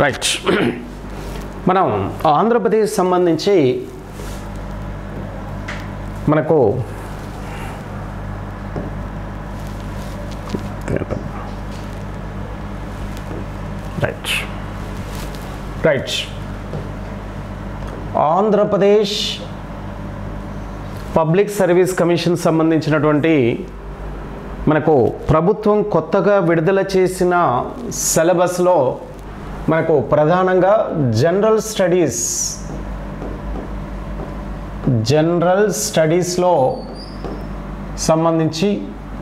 right మనం ఆంధ్రప్రదేశ్ సంబంధించి మనకు right right Andhra Pradesh public service commission సంబంధించినటువంటి మనకు ప్రభుత్వం కొత్తగా విడుదల చేసిన సిలబస్లో మనకు ప్రధానంగా జనరల్ స్టడీస్ జనరల్ స్టడీస్లో సంబంధించి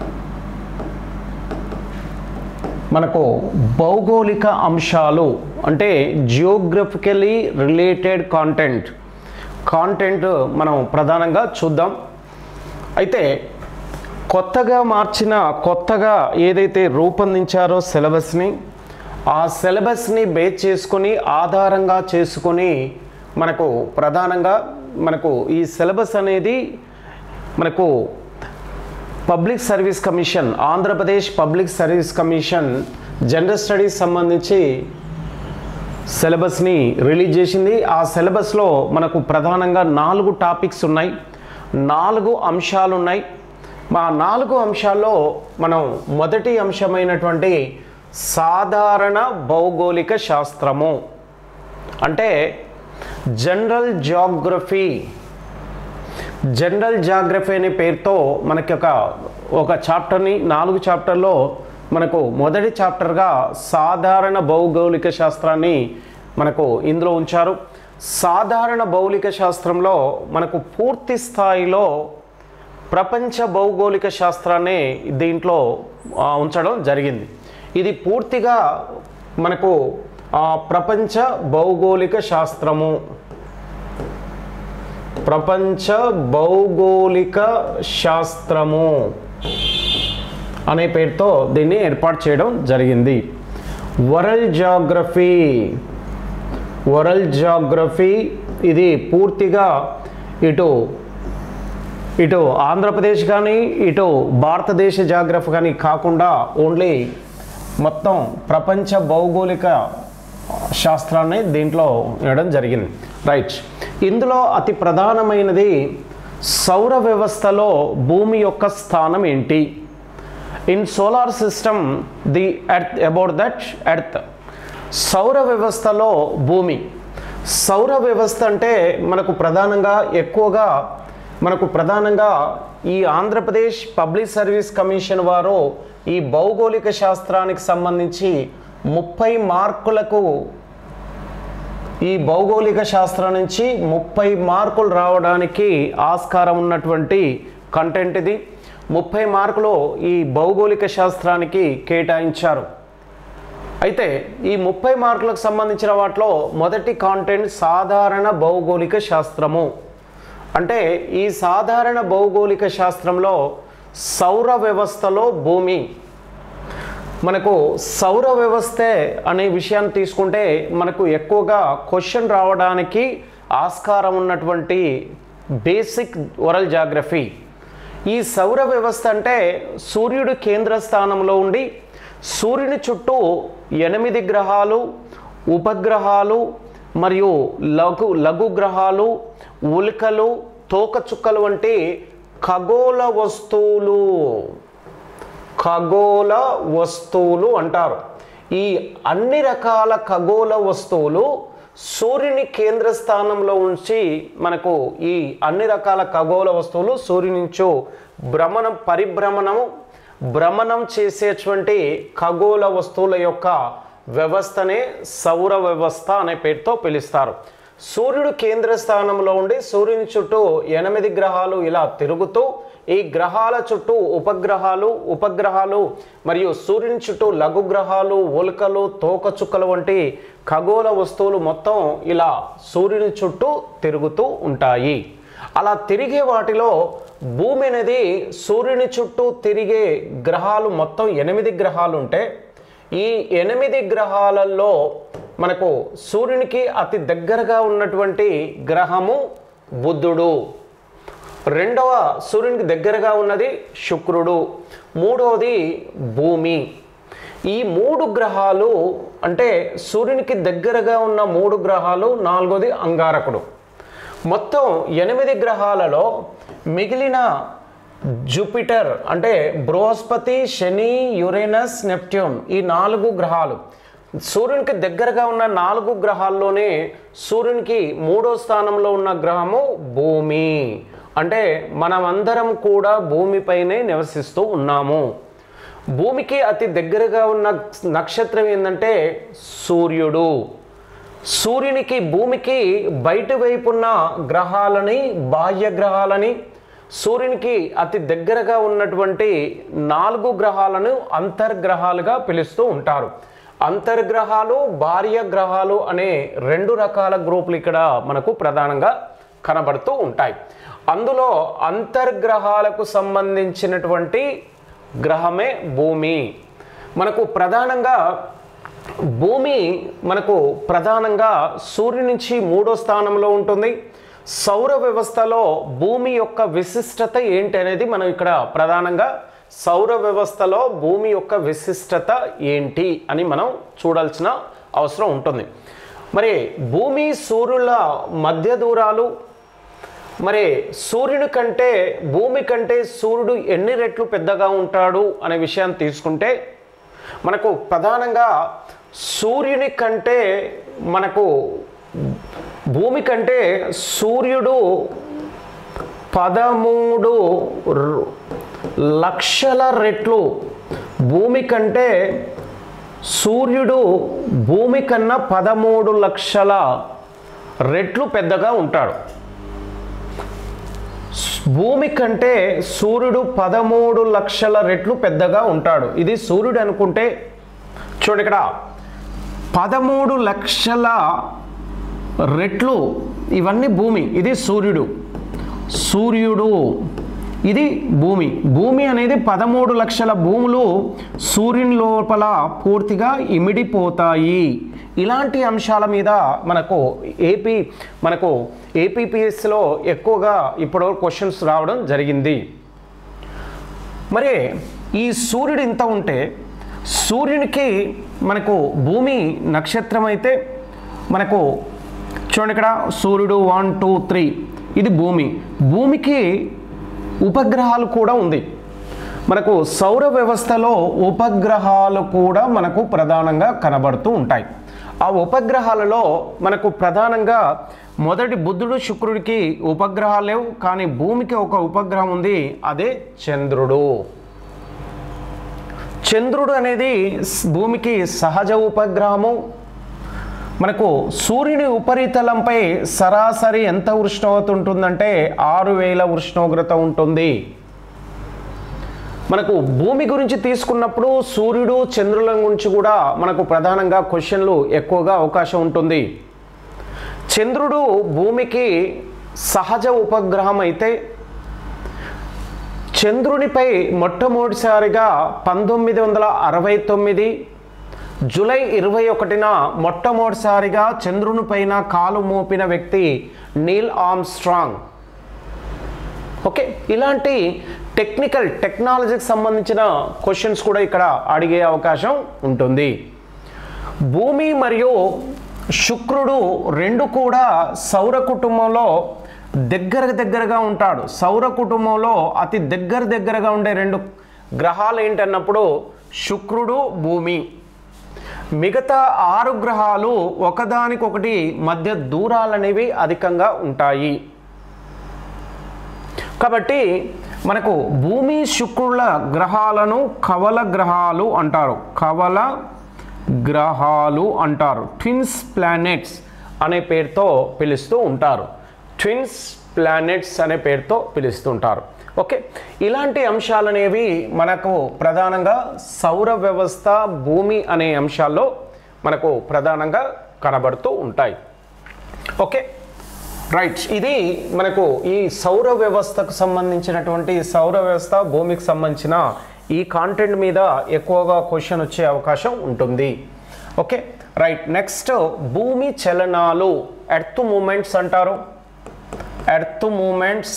మనకు భౌగోళిక అంశాలు అంటే జియోగ్రఫికలీ రిలేటెడ్ కాంటెంట్ కాంటెంట్ మనం ప్రధానంగా చూద్దాం అయితే కొత్తగా మార్చిన కొత్తగా ఏదైతే రూపొందించారో సిలబస్ని ఆ సిలబస్ని బేస్ చేసుకొని ఆధారంగా చేసుకొని మనకు ప్రధానంగా మనకు ఈ సిలబస్ అనేది మనకు public service commission Andhra Pradesh public service commission general studies సంబంధించి సిలబస్ని రిలీజ్ చేసింది ఆ సిలబస్లో మనకు ప్రధానంగా నాలుగు టాపిక్స్ ఉన్నాయి నాలుగు అంశాలు ఉన్నాయి మా నాలుగు అంశాల్లో మనం మొదటి అంశమైనటువంటి సాధారణ భౌగోళిక శాస్త్రము అంటే జనరల్ జాగ్రఫీ జనరల్ జాగ్రఫీ అనే పేరుతో మనకి ఒక ఒక చాప్టర్ని నాలుగు చాప్టర్లో మనకు మొదటి చాప్టర్గా సాధారణ భౌగోళిక శాస్త్రాన్ని మనకు ఇందులో ఉంచారు సాధారణ భౌగోళిక శాస్త్రంలో మనకు పూర్తి స్థాయిలో ప్రపంచ భౌగోళిక శాస్త్రాన్ని దీంట్లో ఆ, ఉంచడం జరిగింది ఇది పూర్తిగా మనకు ఆ, ప్రపంచ భౌగోళిక శాస్త్రము ప్రపంచ భౌగోళిక శాస్త్రము అనే పేరుతో దీన్ని ఏర్పాటు చేయడం జరిగింది వరల్డ్ జాగ్రఫీ వరల్డ్ జాగ్రఫీ ఇది పూర్తిగా ఇటు ఇటు ఆంధ్రప్రదేశ్ కానీ ఇటు భారతదేశ జాగ్రఫీ కానీ కాకుండా ఓన్లీ మొత్తం ప్రపంచ భౌగోళిక శాస్త్రాన్ని దీంట్లో ఇవ్వడం జరిగింది రైట్ ఇందులో అతి ప్రధానమైనది సౌర వ్యవస్థలో భూమి యొక్క స్థానం ఏంటి in solar system the earth about that earth సౌర వ్యవస్థలో భూమి సౌర వ్యవస్థ అంటే మనకు ప్రధానంగా ఎక్కువగా మనకు ప్రధానంగా ఈ ఆంధ్రప్రదేశ్ పబ్లిక్ సర్వీస్ కమిషన్ వారు ఈ భౌగోళిక శాస్త్రానికి సంబంధించి ముప్పై మార్కులకు ఈ భౌగోళిక శాస్త్రం నుంచి ముప్పై మార్కులు రావడానికి ఆస్కారం ఉన్నటువంటి కంటెంట్ ఇది ముప్పై మార్కులు ఈ భౌగోళిక శాస్త్రానికి కేటాయించారు అయితే ఈ ముప్పై మార్కులకు సంబంధించిన వాటిలో మొదటి కాంటెంట్ సాధారణ భౌగోళిక శాస్త్రము అంటే ఈ సాధారణ భౌగోళిక శాస్త్రంలో సౌర వ్యవస్థలో భూమి మనకు సౌర వ్యవస్థే అనే విషయాన్ని తీసుకుంటే మనకు ఎక్కువగా క్వశ్చన్ రావడానికి ఆస్కారం ఉన్నటువంటి బేసిక్ వరల్డ్ జాగ్రఫీ ఈ సౌర వ్యవస్థ అంటే సూర్యుడు కేంద్ర స్థానంలో ఉండి సూర్యుని చుట్టూ ఎనిమిది గ్రహాలు ఉపగ్రహాలు మరియు లఘు లఘు గ్రహాలు ఉల్కలు తోకచుక్కలు వంటి ఖగోళ వస్తువులు ఖగోళ వస్తువులు అంటారు ఈ అన్ని రకాల ఖగోళ వస్తువులు సూర్యుని కేంద్ర స్థానంలో ఉంచి మనకు ఈ అన్ని రకాల ఖగోళ వస్తువులు సూర్యుని నుంచి భ్రమణం పరిభ్రమణము భ్రమణం చేసేటువంటి ఖగోళ వస్తువుల యొక్క వ్యవస్థనే సౌర వ్యవస్థ అనే పేరుతో పిలుస్తారు సూర్యుడు కేంద్ర స్థానంలో ఉండి సూర్యుని చుట్టూ ఎనిమిది గ్రహాలు ఇలా తిరుగుతూ ఈ గ్రహాల చుట్టూ ఉపగ్రహాలు ఉపగ్రహాలు మరియు సూర్యుని చుట్టూ లఘు గ్రహాలు ఉల్కలు తోకచుక్కలు వంటి ఖగోళ వస్తువులు మొత్తం ఇలా సూర్యుని చుట్టూ తిరుగుతూ ఉంటాయి అలా తిరిగే వాటిలో భూమి అనేది సూర్యుని చుట్టూ తిరిగే గ్రహాలు మొత్తం ఎనిమిది గ్రహాలు ఉంటే ఈ ఎనిమిది గ్రహాలలో మనకు సూర్యునికి అతి దగ్గరగా ఉన్నటువంటి గ్రహము బుద్ధుడు రెండవ సూర్యునికి దగ్గరగా ఉన్నది శుక్రుడు మూడవది భూమి ఈ మూడు గ్రహాలు అంటే సూర్యునికి దగ్గరగా ఉన్న మూడు గ్రహాలు నాలుగోది అంగారకుడు మొత్తం ఎనిమిది గ్రహాలలో మిగిలిన జూపిటర్ అంటే బృహస్పతి శని యురేనస్ నెప్ట్యూన్ ఈ నాలుగు గ్రహాలు సూర్యునికి దగ్గరగా ఉన్న నాలుగు గ్రహాల్లోనే సూర్యునికి మూడో స్థానంలో ఉన్న గ్రహము భూమి అంటే మనమందరం కూడా భూమిపైనే నివసిస్తూ ఉన్నాము భూమికి అతి దగ్గరగా ఉన్న నక్షత్రం ఏంటంటే సూర్యుడు సూర్యునికి భూమికి బయట వైపున్న గ్రహాలని బాహ్య గ్రహాలని సూర్యునికి అతి దగ్గరగా ఉన్నటువంటి నాలుగు గ్రహాలను అంతర్గ్రహాలుగా పిలుస్తూ ఉంటారు అంతర్గ్రహాలు భార్య గ్రహాలు అనే రెండు రకాల గ్రూపులు ఇక్కడ మనకు ప్రధానంగా కనబడుతూ ఉంటాయి అందులో అంతర్గ్రహాలకు సంబంధించినటువంటి గ్రహమే భూమి మనకు ప్రధానంగా భూమి మనకు ప్రధానంగా సూర్యు నుంచి మూడో స్థానంలో ఉంటుంది సౌర వ్యవస్థలో భూమి యొక్క విశిష్టత ఏంటి అనేది మనం ఇక్కడ ప్రధానంగా సౌర వ్యవస్థలో భూమి యొక్క విశిష్టత ఏంటి అని మనం చూడాల్సిన అవసరం ఉంటుంది మరి భూమి సూర్యుల మధ్య దూరాలు మరి సూర్యుని కంటే భూమి కంటే సూర్యుడు ఎన్ని రెట్లు పెద్దగా ఉంటాడు అనే విషయాన్ని తీసుకుంటే మనకు ప్రధానంగా సూర్యుని కంటే మనకు భూమి కంటే సూర్యుడు పదమూడు రు- లక్షల రెట్లు భూమి కంటే సూర్యుడు భూమి కన్నా పదమూడు లక్షల రెట్లు పెద్దగా ఉంటాడు భూమి కంటే సూర్యుడు పదమూడు లక్షల రెట్లు పెద్దగా ఉంటాడు ఇది సూర్యుడు అనుకుంటే చూడండి ఇక్కడ పదమూడు లక్షల రెట్లు ఇవన్నీ భూమి ఇది సూర్యుడు సూర్యుడు ఇది భూమి భూమి అనేది పదమూడు లక్షల భూములు సూర్యుని లోపల పూర్తిగా ఇమిడిపోతాయి ఇలాంటి అంశాల మీద మనకు ఏపీ మనకు ఏపీపీఎస్లో ఎక్కువగా ఇప్పుడు క్వశ్చన్స్ రావడం జరిగింది మరి ఈ సూర్యుడు ఇంత ఉంటే సూర్యునికి మనకు భూమి నక్షత్రం అయితే మనకు చూడండి ఇక్కడ సూర్యుడు వన్ టూ త్రీ ఇది భూమి భూమికి ఉపగ్రహాలు కూడా ఉంది మనకు సౌర వ్యవస్థలో ఉపగ్రహాలు కూడా మనకు ప్రధానంగా కనబడుతూ ఉంటాయి ఆ ఉపగ్రహాలలో మనకు ప్రధానంగా మొదటి బుద్ధుడు శుక్రుడికి ఉపగ్రహాలు లేవు కానీ భూమికి ఒక ఉపగ్రహం ఉంది అదే చంద్రుడు చంద్రుడు అనేది స్- భూమికి సహజ ఉపగ్రహము మనకు సూర్యుని ఉపరితలంపై సరాసరి ఎంత ఉష్ణోగ్రత ఉంటుందంటే ఆరు వేల ఉష్ణోగ్రత ఉంటుంది మనకు భూమి గురించి తీసుకున్నప్పుడు సూర్యుడు చంద్రుల గురించి కూడా మనకు ప్రధానంగా క్వశ్చన్లు ఎక్కువగా అవకాశం ఉంటుంది చంద్రుడు భూమికి సహజ ఉపగ్రహం అయితే చంద్రునిపై మొట్టమొదటిసారిగా పంతొమ్మిది వందల అరవై తొమ్మిది జూలై ఇరవై ఒకటిన మొట్టమొదటిసారిగా చంద్రుని పైన కాలు మోపిన వ్యక్తి నీల్ ఆమ్స్ట్రాంగ్ ఓకే ఇలాంటి టెక్నికల్ టెక్నాలజీకి సంబంధించిన క్వశ్చన్స్ కూడా ఇక్కడ అడిగే అవకాశం ఉంటుంది భూమి మరియు శుక్రుడు రెండు కూడా సౌర కుటుంబంలో దగ్గర దగ్గరగా ఉంటాడు సౌర కుటుంబంలో అతి దగ్గర దగ్గరగా ఉండే రెండు గ్రహాలు ఏంటన్నప్పుడు శుక్రుడు భూమి మిగతా ఆరు గ్రహాలు ఒకదానికొకటి మధ్య దూరాలు అనేవి అధికంగా ఉంటాయి కాబట్టి మనకు భూమి శుక్రుల గ్రహాలను కవల గ్రహాలు అంటారు కవల గ్రహాలు అంటారు ట్విన్స్ ప్లానెట్స్ అనే పేరుతో పిలుస్తూ ఉంటారు ట్విన్స్ ప్లానెట్స్ అనే పేరుతో పిలుస్తూ ఉంటారు ఓకే ఇలాంటి అంశాలు అనేవి మనకు ప్రధానంగా సౌర వ్యవస్థ భూమి అనే అంశాల్లో మనకు ప్రధానంగా కనబడుతూ ఉంటాయి ఓకే రైట్ ఇది మనకు ఈ సౌర వ్యవస్థకు సంబంధించినటువంటి సౌర వ్యవస్థ భూమికి సంబంధించిన ఈ కాంటెంట్ మీద ఎక్కువగా క్వశ్చన్ వచ్చే అవకాశం ఉంటుంది ఓకే రైట్ నెక్స్ట్ భూమి చలనాలు ఎర్త్ మూమెంట్స్ అంటారు earth movements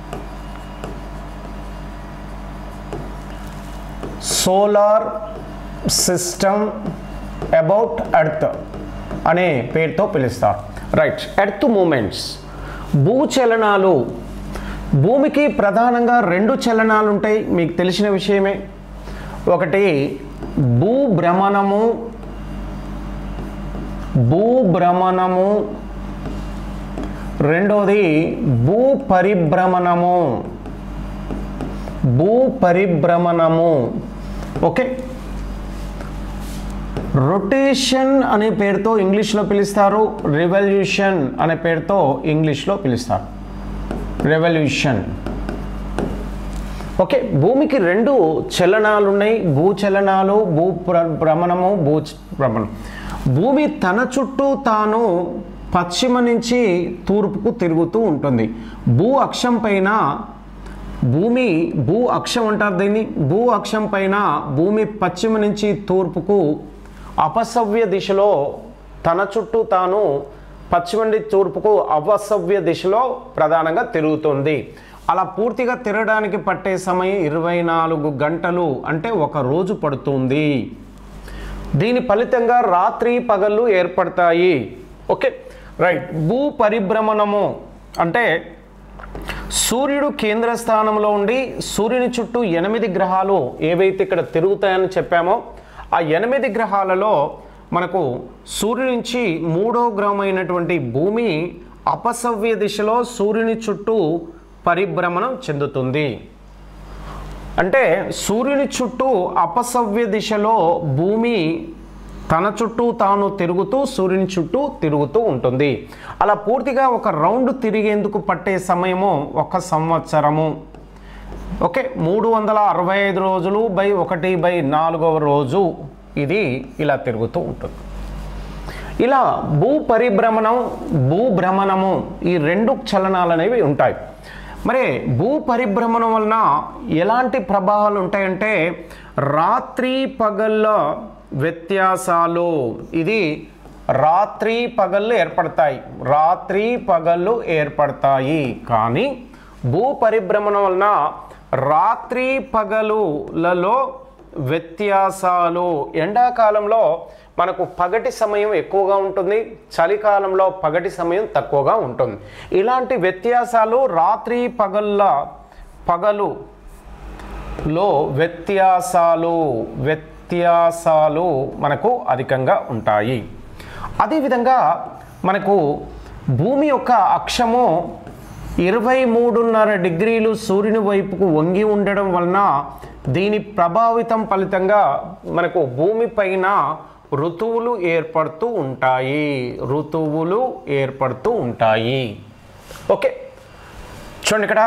solar system about earth అనే పేరుతో పిలుస్తారు రైట్ ఎర్త్ మూమెంట్స్ భూచలనాలు భూమికి ప్రధానంగా రెండు చలనాలు ఉంటాయి మీకు తెలిసిన విషయమే ఒకటి భూభ్రమణము భూభ్రమణము రెండోది భూ పరిభ్రమణము భూ పరిభ్రమణము ఓకే రొటేషన్ అనే పేరుతో ఇంగ్లీష్లో పిలుస్తారు రెవల్యూషన్ అనే పేరుతో ఇంగ్లీష్లో పిలుస్తారు రెవల్యూషన్ ఓకే భూమికి రెండు చలనాలు ఉన్నాయి భూచలనాలు భూ ప్ర- భ్రమణము భూ భ్రమణం భూమి తన చుట్టూ తాను పశ్చిమ నుంచి తూర్పుకు తిరుగుతూ ఉంటుంది భూ అక్షం పైన భూమి భూ అక్షం అంటారు దీన్ని భూ అక్షం పైన భూమి పశ్చిమ నుంచి తూర్పుకు అపసవ్య దిశలో తన చుట్టూ తాను పశ్చిమ నుండి తూర్పుకు అపసవ్య దిశలో ప్రధానంగా తిరుగుతుంది అలా పూర్తిగా తిరగడానికి పట్టే సమయం ఇరవై నాలుగు గంటలు అంటే ఒక రోజు పడుతుంది దీని ఫలితంగా రాత్రి పగళ్ళు ఏర్పడతాయి ఓకే రైట్ భూ పరిభ్రమణము అంటే సూర్యుడు కేంద్ర స్థానంలో ఉండి సూర్యుని చుట్టూ ఎనిమిది గ్రహాలు ఏవైతే ఇక్కడ తిరుగుతాయని చెప్పామో ఆ ఎనిమిది గ్రహాలలో మనకు సూర్యుని నుంచి మూడో గ్రహం అయినటువంటి భూమి అపసవ్య దిశలో సూర్యుని చుట్టూ పరిభ్రమణం చెందుతుంది అంటే సూర్యుని చుట్టూ అపసవ్య దిశలో భూమి తన చుట్టూ తాను తిరుగుతూ సూర్యుని చుట్టూ తిరుగుతూ ఉంటుంది అలా పూర్తిగా ఒక రౌండ్ తిరిగేందుకు పట్టే సమయము ఒక సంవత్సరము ఓకే మూడు వందల అరవై ఐదు రోజులు బై ఒకటి బై నాలుగవ రోజు ఇది ఇలా తిరుగుతూ ఉంటుంది ఇలా భూ పరిభ్రమణం భూభ్రమణము ఈ రెండు చలనాలు అనేవి ఉంటాయి మరి భూ పరిభ్రమణం వలన ఎలాంటి ప్రభావాలు ఉంటాయంటే రాత్రి పగళ్ళ వ్యత్యాసాలు ఇది రాత్రి పగళ్ళు ఏర్పడతాయి రాత్రి పగళ్ళు ఏర్పడతాయి కానీ భూ పరిభ్రమణం వలన రాత్రి పగలులలో వ్యత్యాసాలు ఎండాకాలంలో మనకు పగటి సమయం ఎక్కువగా ఉంటుంది చలికాలంలో పగటి సమయం తక్కువగా ఉంటుంది ఇలాంటి వ్యత్యాసాలు రాత్రి పగళ్ళ పగలు లో వ్యత్యాసాలు వ్యత్యాసాలు మనకు అధికంగా ఉంటాయి అదేవిధంగా మనకు భూమి యొక్క అక్షము ఇరవై మూడున్నర డిగ్రీలు సూర్యుని వైపుకు వంగి ఉండడం వలన దీని ప్రభావితం ఫలితంగా మనకు భూమి పైన ఋతువులు ఏర్పడుతూ ఉంటాయి ఋతువులు ఏర్పడుతూ ఉంటాయి ఓకే చూడండి ఇక్కడ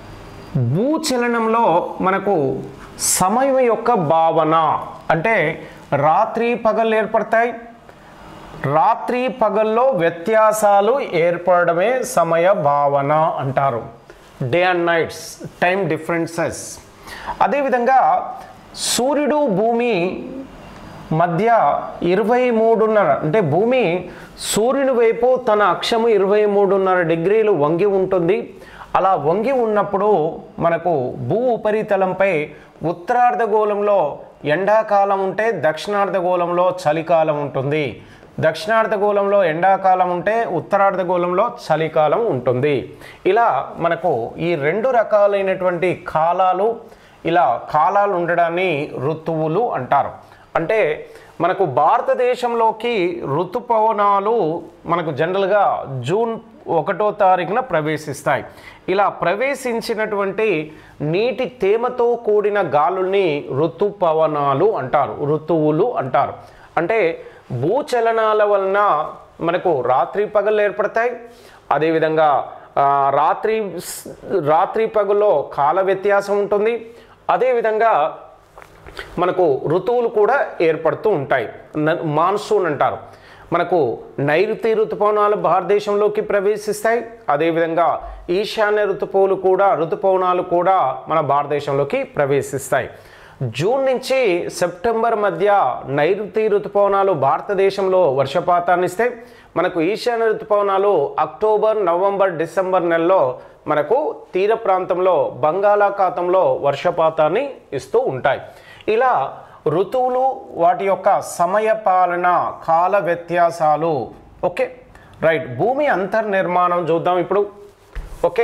భూచలనంలో మనకు సమయం యొక్క భావన అంటే రాత్రి పగళ్ళు ఏర్పడతాయి రాత్రి పగల్లో వ్యత్యాసాలు ఏర్పడమే సమయ భావన అంటారు day and nights time differences అదేవిధంగా సూర్యుడు భూమి మధ్య ఇరవై మూడున్నర అంటే భూమి సూర్యుని వైపు తన అక్షము ఇరవై మూడున్నర డిగ్రీలు వంగి ఉంటుంది అలా వంగి ఉన్నప్పుడు మనకు భూ ఉపరితలంపై ఉత్తరార్ధగోళంలో ఎండాకాలం ఉంటే దక్షిణార్ధగోళంలో చలికాలం ఉంటుంది దక్షిణార్ధగోళంలో ఎండాకాలం ఉంటే ఉత్తరార్ధగోళంలో చలికాలం ఉంటుంది ఇలా మనకు ఈ రెండు రకాలైనటువంటి కాలాలు ఇలా కాలాలు ఉండడాన్ని ఋతువులు అంటారు అంటే మనకు భారతదేశంలోకి ఋతుపవనాలు మనకు జనరల్గా జూన్ ఒకటో తారీఖున ప్రవేశిస్తాయి ఇలా ప్రవేశించినటువంటి నీటి తేమతో కూడిన గాలుల్ని ఋతుపవనాలు అంటారు ఋతువులు అంటారు అంటే భూచలనాల వలన మనకు రాత్రి పగళ్ళు ఏర్పడతాయి అదేవిధంగా ఆ, రాత్రి రాత్రి పగల్లో కాల వ్యత్యాసం ఉంటుంది అదేవిధంగా మనకు ఋతువులు కూడా ఏర్పడుతూ ఉంటాయి న- మాన్సూన్ అంటారు మనకు నైరుతి ఋతుపవనాలు భారతదేశంలోకి ప్రవేశిస్తాయి అదేవిధంగా ఈశాన్య ఋతుపవులు కూడా ఋతుపవనాలు కూడా మన భారతదేశంలోకి ప్రవేశిస్తాయి జూన్ నుంచి సెప్టెంబర్ మధ్య నైరుతి ఋతుపవనాలు భారతదేశంలో వర్షపాతాన్ని ఇస్తాయి మనకు ఈశాన్య ఋతుపవనాలు అక్టోబర్ నవంబర్ డిసెంబర్ నెలలో మనకు తీర ప్రాంతంలో బంగాళాఖాతంలో వర్షపాతాన్ని ఇస్తూ ఉంటాయి ఇలా ఋతువులు వాటి యొక్క సమయ పాలన కాల వ్యత్యాసాలు ఓకే రైట్ భూమి అంతర్నిర్మాణం చూద్దాం ఇప్పుడు ఓకే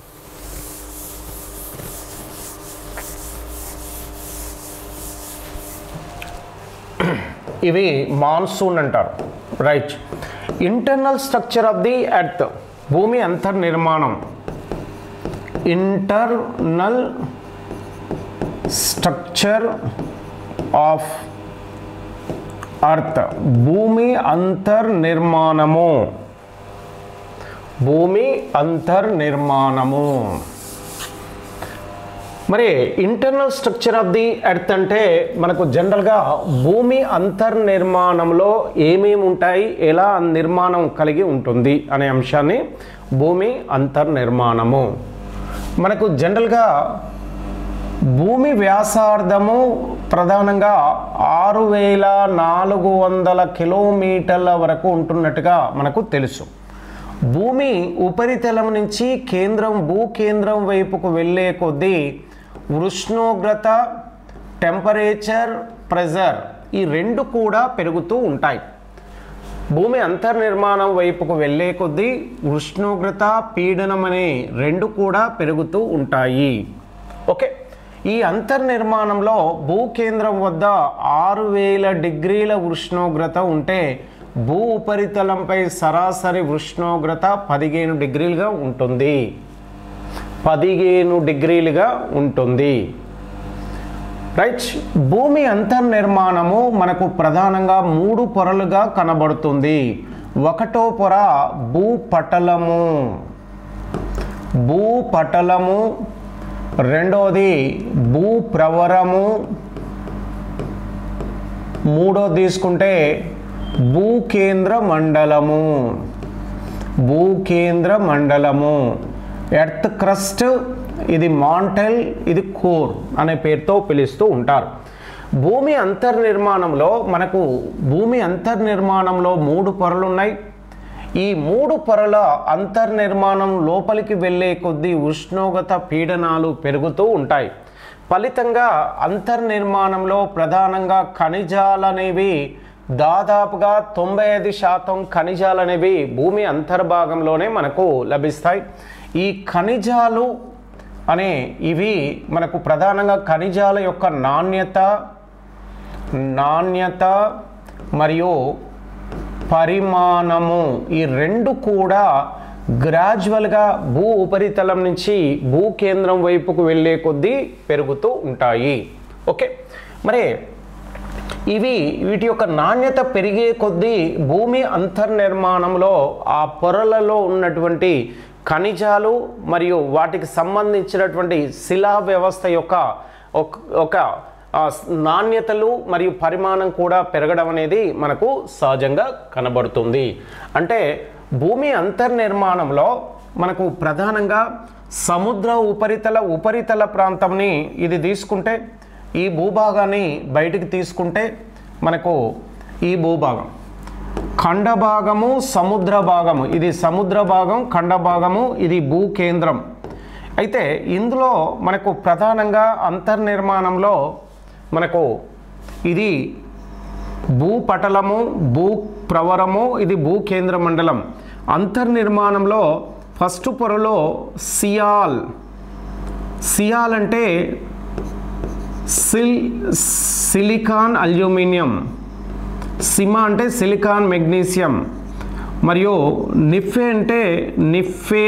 ఇవి మాన్సూన్ అంటారు right internal structure of the earth భూమి అంతర్నిర్మాణం ఇంటర్నల్ స్ట్రక్చర్ ఆఫ్ అర్త్ భూమి అంతర్నిర్మాణము భూమి అంతర్నిర్మాణము మరి internal structure of the earth అంటే మనకు జనరల్గా భూమి అంతర్నిర్మాణంలో ఏమేమి ఉంటాయి ఎలా నిర్మాణం కలిగి ఉంటుంది అనే అంశాన్ని భూమి అంతర్నిర్మాణము మనకు జనరల్గా భూమి వ్యాసార్థము ప్రధానంగా ఆరు వేల నాలుగు వందల కిలోమీటర్ల వరకు ఉంటున్నట్టుగా మనకు తెలుసు భూమి ఉపరితలం నుంచి కేంద్రం భూకేంద్రం వైపుకు వెళ్ళే కొద్దీ ఉష్ణోగ్రత టెంపరేచర్ ప్రెజర్ ఈ రెండు కూడా పెరుగుతూ ఉంటాయి భూమి అంతర్నిర్మాణం వైపుకు వెళ్ళే కొద్దీ ఉష్ణోగ్రత పీడనం అనే రెండు కూడా పెరుగుతూ ఉంటాయి ఓకే ఈ అంతర్నిర్మాణంలో భూకేంద్రం వద్ద ఆరు వేల డిగ్రీల ఉష్ణోగ్రత ఉంటే భూ ఉపరితలంపై సరాసరి ఉష్ణోగ్రత పదిహేను డిగ్రీలుగా ఉంటుంది పదిహేను డిగ్రీలుగా ఉంటుంది రైట్ భూమి అంతర్నిర్మాణము మనకు ప్రధానంగా మూడు పొరలుగా కనబడుతుంది ఒకటో పొర భూపటలము భూపటలము రెండోది భూప్రవరము మూడో తీసుకుంటే భూకేంద్ర మండలము భూకేంద్ర మండలము ఎర్త్ క్రస్ట్ ఇది మాంటెల్ ఇది కోర్ అనే పేరుతో పిలుస్తూ ఉంటారు భూమి అంతర్నిర్మాణంలో మనకు భూమి అంతర్నిర్మాణంలో మూడు పొరలు ఉన్నాయి ఈ మూడు పొరల అంతర్నిర్మాణం లోపలికి వెళ్ళే కొద్దీ ఉష్ణోగ్రత పీడనాలు పెరుగుతూ ఉంటాయి ఫలితంగా అంతర్నిర్మాణంలో ప్రధానంగా ఖనిజాలు అనేవి దాదాపుగా తొంభై ఐదు శాతం ఖనిజాలు అనేవి భూమి అంతర్భాగంలోనే మనకు లభిస్తాయి ఈ ఖనిజాలు అనే ఇవి మనకు ప్రధానంగా ఖనిజాల యొక్క నాణ్యత నాణ్యత మరియు పరిమాణము ఈ రెండు కూడా గ్రాడ్యువల్గా భూ ఉపరితలం నుంచి భూ కేంద్రం వైపుకు వెళ్ళే కొద్దీ పెరుగుతూ ఉంటాయి ఓకే మరి ఇవి వీటి యొక్క నాణ్యత పెరిగే కొద్దీ భూమి అంతర్నిర్మాణంలో ఆ పొరలలో ఉన్నటువంటి ఖనిజాలు మరియు వాటికి సంబంధించినటువంటి శిలా వ్యవస్థ యొక్క ఒక- ఒక ఆ, నాణ్యతలు మరియు పరిమాణం కూడా పెరగడం అనేది మనకు సహజంగా కనబడుతుంది అంటే భూమి అంతర్నిర్మాణంలో మనకు ప్రధానంగా సముద్ర ఉపరితల ఉపరితల ప్రాంతంని ఇది తీసుకుంటే ఈ భూభాగాన్ని బయటికి తీసుకుంటే మనకు ఈ భూభాగం ఖండ భాగము సముద్ర భాగము ఇది సముద్ర భాగం ఖండ భాగము ఇది భూ కేంద్రం అయితే ఇందులో మనకు ప్రధానంగా అంతర్నిర్మాణంలో మనకు ఇది భూపటలము భూ ప్రవరము ఇది భూ కేంద్ర మండలం అంతర్నిర్మాణంలో ఫస్ట్ పొరలో సియాల్ సియాల్ అంటే సిల్ సిలికాన్ అల్యూమినియం సిమా అంటే సిలికాన్ మెగ్నీషియం మరియు నిఫే అంటే నిఫే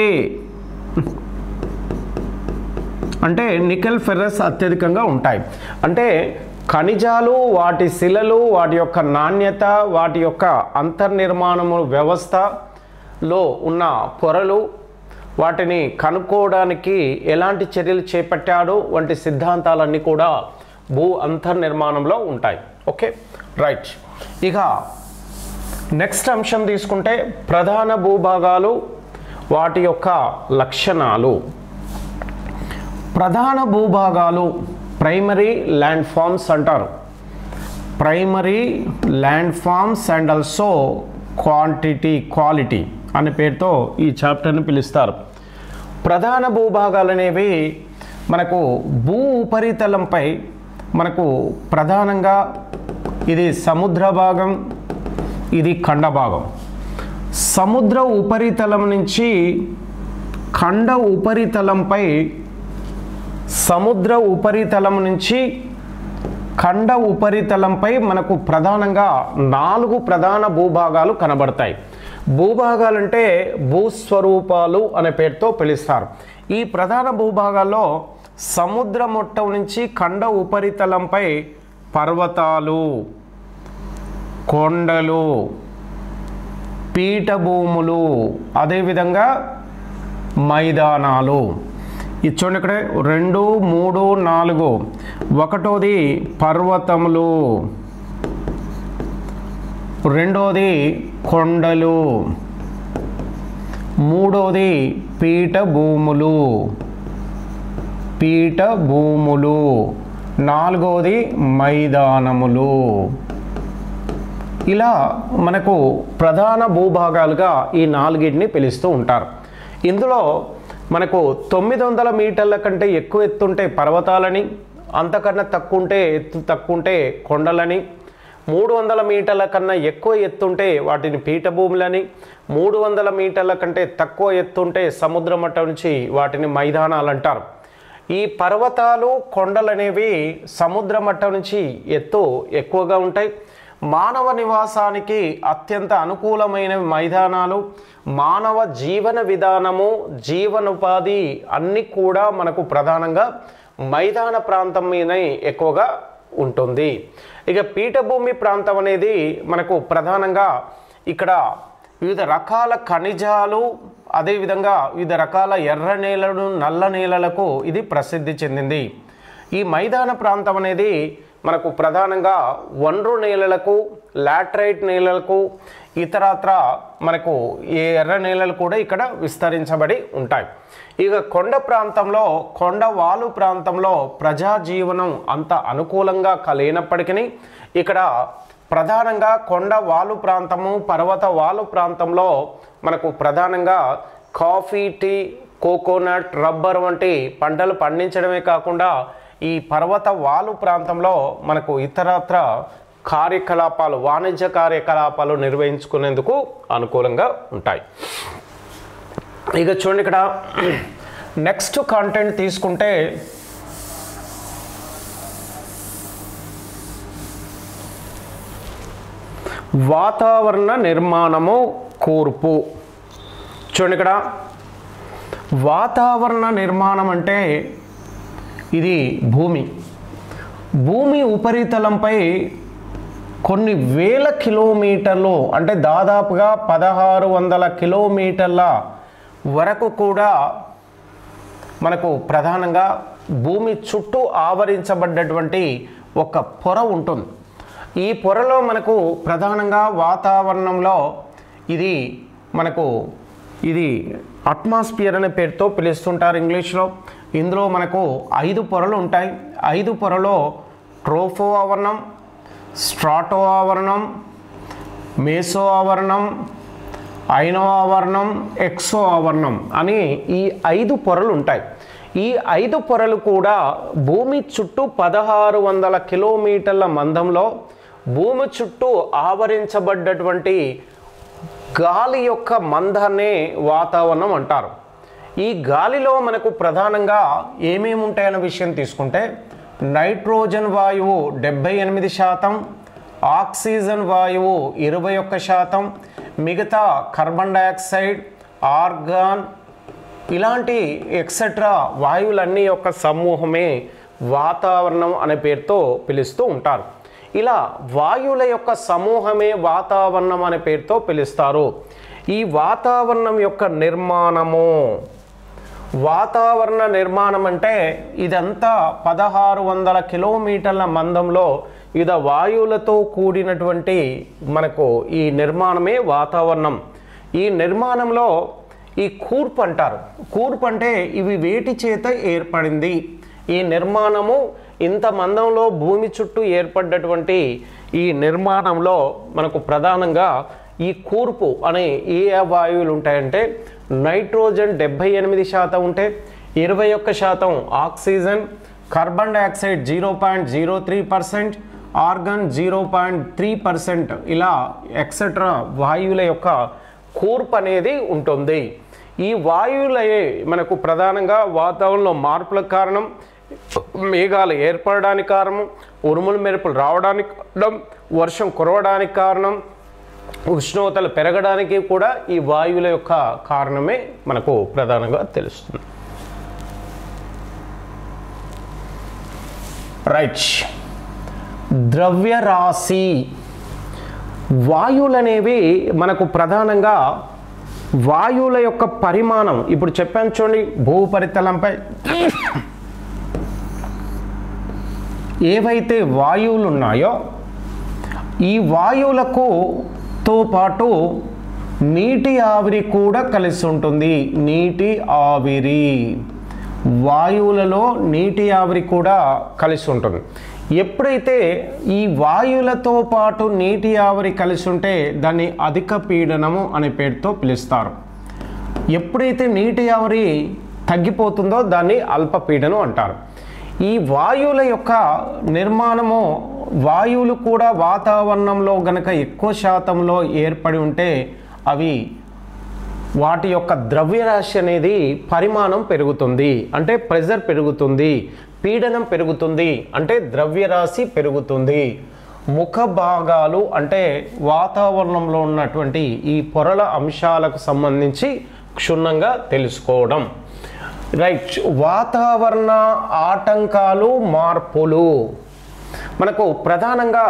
అంటే నికెల్ ఫెర్రస్ అత్యధికంగా ఉంటాయి అంటే ఖనిజాలు వాటి శిలలు వాటి యొక్క నాణ్యత వాటి యొక్క అంతర్నిర్మాణము వ్యవస్థలో ఉన్న పొరలు వాటిని కనుక్కోవడానికి ఎలాంటి చర్యలు చేపట్టాడు వంటి సిద్ధాంతాలన్నీ కూడా భూ అంతర్నిర్మాణంలో ఉంటాయి ఓకే రైట్ ఇక నెక్స్ట్ అంశం తీసుకుంటే ప్రధాన భూభాగాలు వాటి యొక్క లక్షణాలు ప్రధాన భూభాగాలు ప్రైమరీ ల్యాండ్ ఫార్మ్స్ అంటారు primary landforms and also quantity quality అనే పేరుతో ఈ చాప్టర్ని పిలుస్తారు ప్రధాన భూభాగాలు అనేవి మనకు భూ ఉపరితలంపై మనకు ప్రధానంగా ఇది సముద్ర భాగం ఇది ఖండ భాగం సముద్ర ఉపరితలం నుంచి ఖండ ఉపరితలంపై సముద్ర ఉపరితలం నుంచి ఖండ ఉపరితలంపై మనకు ప్రధానంగా నాలుగు ప్రధాన భూభాగాలు కనబడతాయి భూభాగాలంటే భూస్వరూపాలు అనే పేరుతో పిలుస్తారు ఈ ప్రధాన భూభాగాల్లో సముద్ర మొట్టం నుంచి ఖండ ఉపరితలంపై పర్వతాలు కొండలు పీఠభూములు అదేవిధంగా మైదానాలు ఇది చూడండి ఇక్కడ రెండు మూడు నాలుగు ఒకటోది పర్వతములు రెండోది కొండలు మూడోది పీఠభూములు పీఠభూములు నాలుగోది మైదానములు ఇలా మనకు ప్రధాన భూభాగాలుగా ఈ నాలుగిటిని పిలుస్తూ ఉంటారు ఇందులో మనకు తొమ్మిది వందల మీటర్ల కంటే ఎక్కువ ఎత్తుంటే పర్వతాలని అంతకన్నా తక్కువ ఉంటే ఎత్తు తక్కువ ఉంటే కొండలని మూడు వందల మీటర్ల కన్నా ఎక్కువ ఎత్తుంటే వాటిని పీఠభూములని మూడు వందల మీటర్ల కంటే తక్కువ ఎత్తుంటే సముద్ర మట్టం నుంచి వాటిని మైదానాలు అంటారు ఈ పర్వతాలు కొండలనేవి సముద్ర మట్టం నుంచి ఎత్తు ఎక్కువగా ఉంటాయి మానవ నివాసానికి అత్యంత అనుకూలమైన మైదానాలు మానవ జీవన విధానము జీవనోపాధి అన్నీ కూడా మనకు ప్రధానంగా మైదాన ప్రాంతం మీదనే ఎక్కువగా ఉంటుంది ఇక పీఠభూమి ప్రాంతం అనేది మనకు ప్రధానంగా ఇక్కడ వివిధ రకాల ఖనిజాలు అదేవిధంగా వివిధ రకాల ఎర్ర నేలలు నల్ల నేలలకు ఇది ప్రసిద్ధి చెందింది ఈ మైదాన ప్రాంతం అనేది మనకు ప్రధానంగా ఒండ్రు నేలలకు లాట్రైట్ నేలలకు ఇతరత్ర మనకు ఈ ఎర్ర నేలలు కూడా ఇక్కడ విస్తరించబడి ఉంటాయి ఇక కొండ ప్రాంతంలో కొండ వాలు ప్రాంతంలో ప్రజా జీవనం అంత అనుకూలంగా లేనప్పటికీ ఇక్కడ ప్రధానంగా కొండ వాలు ప్రాంతము పర్వత వాలు ప్రాంతంలో మనకు ప్రధానంగా కాఫీ టీ కోకోనట్ రబ్బర్ వంటి పంటలు పండించడమే కాకుండా ఈ పర్వత వాలు ప్రాంతంలో మనకు ఇతరత్ర కార్యకలాపాలు వాణిజ్య కార్యకలాపాలు నిర్వహించుకునేందుకు అనుకూలంగా ఉంటాయి ఇక చూడండి ఇక్కడ నెక్స్ట్ కాంటెంట్ తీసుకుంటే వాతావరణ నిర్మాణము కూర్పు చూడండి ఇక్కడ వాతావరణ నిర్మాణం అంటే ఇది భూమి భూమి ఉపరితలంపై కొన్ని వేల కిలోమీటర్లు అంటే దాదాపుగా పదహారు వందల కిలోమీటర్ల వరకు కూడా మనకు ప్రధానంగా భూమి చుట్టూ ఆవరించబడ్డటువంటి ఒక పొర ఉంటుంది ఈ పొరలో మనకు ప్రధానంగా వాతావరణంలో ఇది మనకు ఇది అట్మాస్ఫియర్ అనే పేరుతో పిలుస్తుంటారు ఇంగ్లీష్లో ఇందులో మనకు ఐదు పొరలు ఉంటాయి ఐదు పొరలో ట్రోఫో ఆవరణం స్ట్రాటో ఆవరణం మేసో ఆవరణం ఐనో ఆవరణం ఎక్సో ఆవరణం అని ఈ ఐదు పొరలు ఉంటాయి ఈ ఐదు పొరలు కూడా భూమి చుట్టూ పదహారు వందల కిలోమీటర్ల మందంలో భూమి చుట్టూ ఆవరించబడ్డటువంటి గాలి యొక్క మందాన్నే వాతావరణం అంటారు ఈ గాలిలో మనకు ప్రధానంగా ఏమేమి ఉంటాయన్న విషయం తీసుకుంటే నైట్రోజన్ వాయువు డెబ్బై ఎనిమిది శాతం ఆక్సిజన్ వాయువు ఇరవై ఒక్క శాతం మిగతా కార్బన్ డయాక్సైడ్ ఆర్గాన్ ఇలాంటి ఎక్సెట్రా వాయువులన్నీ యొక్క సమూహమే వాతావరణం అనే పేరుతో పిలుస్తూ ఉంటారు ఇలా వాయువుల యొక్క సమూహమే వాతావరణం అనే పేరుతో పిలుస్తారు ఈ వాతావరణం యొక్క నిర్మాణము వాతావరణ నిర్మాణం అంటే ఇదంతా పదహారు వందల కిలోమీటర్ల మందంలో వివిధ వాయువులతో కూడినటువంటి మనకు ఈ నిర్మాణమే వాతావరణం ఈ నిర్మాణంలో ఈ కూర్పు అంటారు కూర్పు అంటే ఇవి వేటి చేత ఏర్పడింది ఈ నిర్మాణము ఇంత మందంలో భూమి చుట్టూ ఏర్పడ్డటువంటి ఈ నిర్మాణంలో మనకు ప్రధానంగా ఈ కూర్పు అనే ఏ వాయువులు ఉంటాయంటే నైట్రోజన్ డెబ్భై ఎనిమిది శాతం ఉంటే ఇరవై ఒక్క శాతం oxygen carbon dioxide zero point zero three percent argon zero point three percent ఇలా ఎక్సెట్రా వాయువుల యొక్క కూర్పు అనేది ఉంటుంది ఈ వాయువులే మనకు ప్రధానంగా వాతావరణంలో మార్పులకు కారణం మేఘాలు ఏర్పడడానికి కారణం ఉరుములు మెరుపులు రావడానికి కారణం వర్షం కురవడానికి కారణం ఉష్ణోగ్రతలు పెరగడానికి కూడా ఈ వాయువుల యొక్క కారణమే మనకు ప్రధానంగా తెలుస్తుంది రైట్ ద్రవ్యరాశి వాయువులు అనేవి మనకు ప్రధానంగా వాయువుల యొక్క పరిమాణం ఇప్పుడు చెప్పాను చూడండి భూపరితలంపై ఏవైతే వాయువులు ఉన్నాయో ఈ వాయువులకు తో పాటు నీటి ఆవిరి కూడా కలిసి ఉంటుంది నీటి ఆవిరి వాయువులలో నీటి ఆవిరి కూడా కలిసి ఉంటుంది ఎప్పుడైతే ఈ వాయువులతో పాటు నీటి ఆవిరి కలిసి ఉంటే దాన్ని అధిక పీడనము అనే పేరుతో పిలుస్తారు ఎప్పుడైతే నీటి ఆవిరి తగ్గిపోతుందో దాన్ని అల్పపీడనం అంటారు ఈ వాయువుల యొక్క నిర్మాణము వాయువులు కూడా వాతావరణంలో గనక ఎక్కువ శాతంలో ఏర్పడి ఉంటే అవి వాటి యొక్క ద్రవ్యరాశి అనేది పరిమాణం పెరుగుతుంది అంటే ప్రెజర్ పెరుగుతుంది పీడనం పెరుగుతుంది అంటే ద్రవ్యరాశి పెరుగుతుంది ముఖ భాగాలు అంటే వాతావరణంలో ఉన్నటువంటి ఈ పొరల అంశాలకు సంబంధించి క్షుణ్ణంగా తెలుసుకోవడం రైట్ వాతావరణ ఆటంకాలు మార్పులు మనకు ప్రధానంగా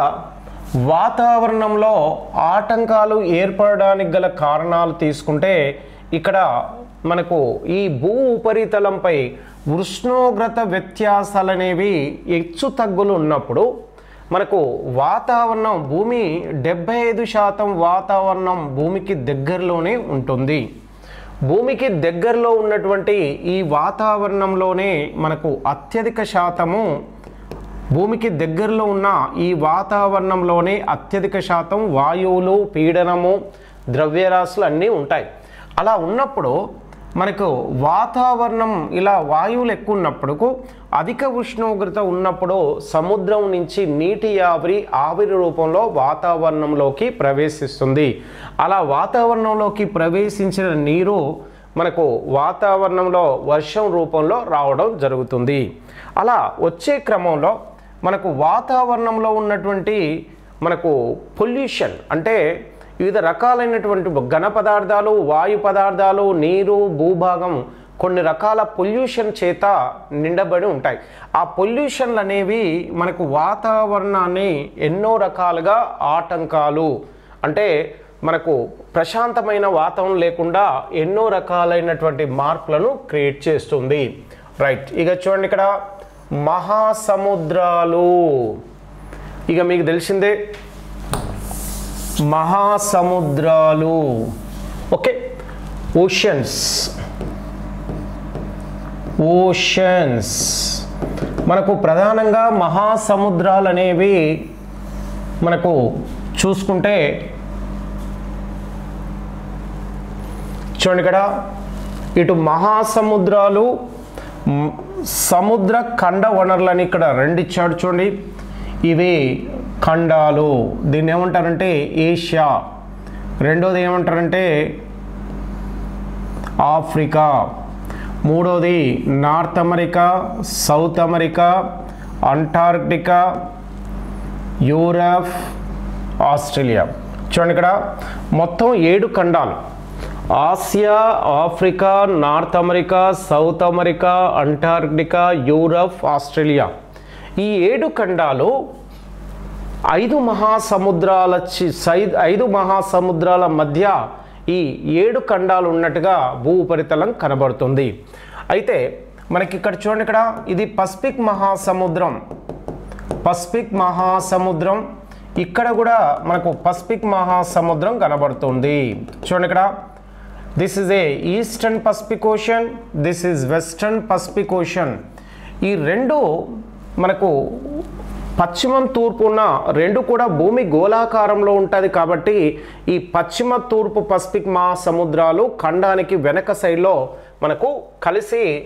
వాతావరణంలో ఆటంకాలు ఏర్పడడానికి గల కారణాలు తీసుకుంటే ఇక్కడ మనకు ఈ భూ ఉపరితలంపై ఉష్ణోగ్రత వ్యత్యాసాలు అనేవి హెచ్చు తగ్గులు ఉన్నప్పుడు మనకు వాతావరణం భూమి డెబ్బై ఐదు శాతం వాతావరణం భూమికి దగ్గరలోనే ఉంటుంది భూమికి దగ్గరలో ఉన్నటువంటి ఈ వాతావరణంలోనే మనకు అత్యధిక శాతము భూమికి దగ్గరలో ఉన్న ఈ వాతావరణంలోనే అత్యధిక శాతం వాయువులు పీడనము ద్రవ్యరాశులు అన్నీ ఉంటాయి అలా ఉన్నప్పుడు మనకు వాతావరణం ఇలా వాయువులు ఎక్కువ ఉన్నప్పుడు అధిక ఉష్ణోగ్రత ఉన్నప్పుడు సముద్రం నుంచి నీటి ఆవిరి ఆవిరి రూపంలో వాతావరణంలోకి ప్రవేశిస్తుంది అలా వాతావరణంలోకి ప్రవేశించిన నీరు మనకు వాతావరణంలో వర్షం రూపంలో రావడం జరుగుతుంది అలా వచ్చే క్రమంలో మనకు వాతావరణంలో ఉన్నటువంటి మనకు పొల్యూషన్ అంటే వివిధ రకాలైనటువంటి ఘన పదార్థాలు వాయు పదార్థాలు నీరు భూభాగం కొన్ని రకాల పొల్యూషన్ చేత నిండబడి ఉంటాయి ఆ పొల్యూషన్లు అనేవి మనకు వాతావరణాన్ని ఎన్నో రకాలుగా ఆటంకాలు అంటే మనకు ప్రశాంతమైన వాతావరణం లేకుండా ఎన్నో రకాలైనటువంటి మార్పులను క్రియేట్ చేస్తుంది రైట్ ఇక చూడండి ఇక్కడ మహాసముద్రాలు ఇక మీకు తెలిసిందే మహాసముద్రాలు ఓకే ఓషన్స్ ఓషన్స్ మనకు ప్రధానంగా మహాసముద్రాలు అనేవి మనకు చూసుకుంటే చూడండి ఇక్కడ ఇటు మహాసముద్రాలు మ్, సముద్ర ఖండ వనరులని ఇక్కడ రెండు ఇచ్చాడు చూడండి ఇవి ఖండాలు దీన్ని ఏమంటారంటే ఏషియా రెండోది ఏమంటారంటే ఆఫ్రికా మూడోది North America South America Antarctica Europe Australia చూడండి ఇక్కడ మొత్తం ఏడు ఖండాలు Asia Africa North America South America Antarctica Europe Australia ఈ ఏడు ఖండాలు ఐదు మహాసముద్రాల చి- సై- ఐదు మహాసముద్రాల మధ్య ఈ ఏడు ఖండాలు ఉన్నట్టుగా భూ ఉపరితలం కనబడుతుంది అయితే మనకి ఇక్కడ చూడండి ఇక్కడ ఇది పసిఫిక్ మహాసముద్రం పసిఫిక్ మహాసముద్రం ఇక్కడ కూడా మనకు పసిఫిక్ మహాసముద్రం కనబడుతుంది చూడండి ఇక్కడ this is a eastern Pacific ocean this is western Pacific ocean ఈ రెండు మనకు పశ్చిమం తూర్పు ఉన్న రెండు కూడా భూమి గోళాకారంలో ఉంటుంది కాబట్టి ఈ పశ్చిమ తూర్పు పసిఫిక్ మహాసముద్రాలు ఖండానికి వెనక సైడ్లో మనకు కలిసి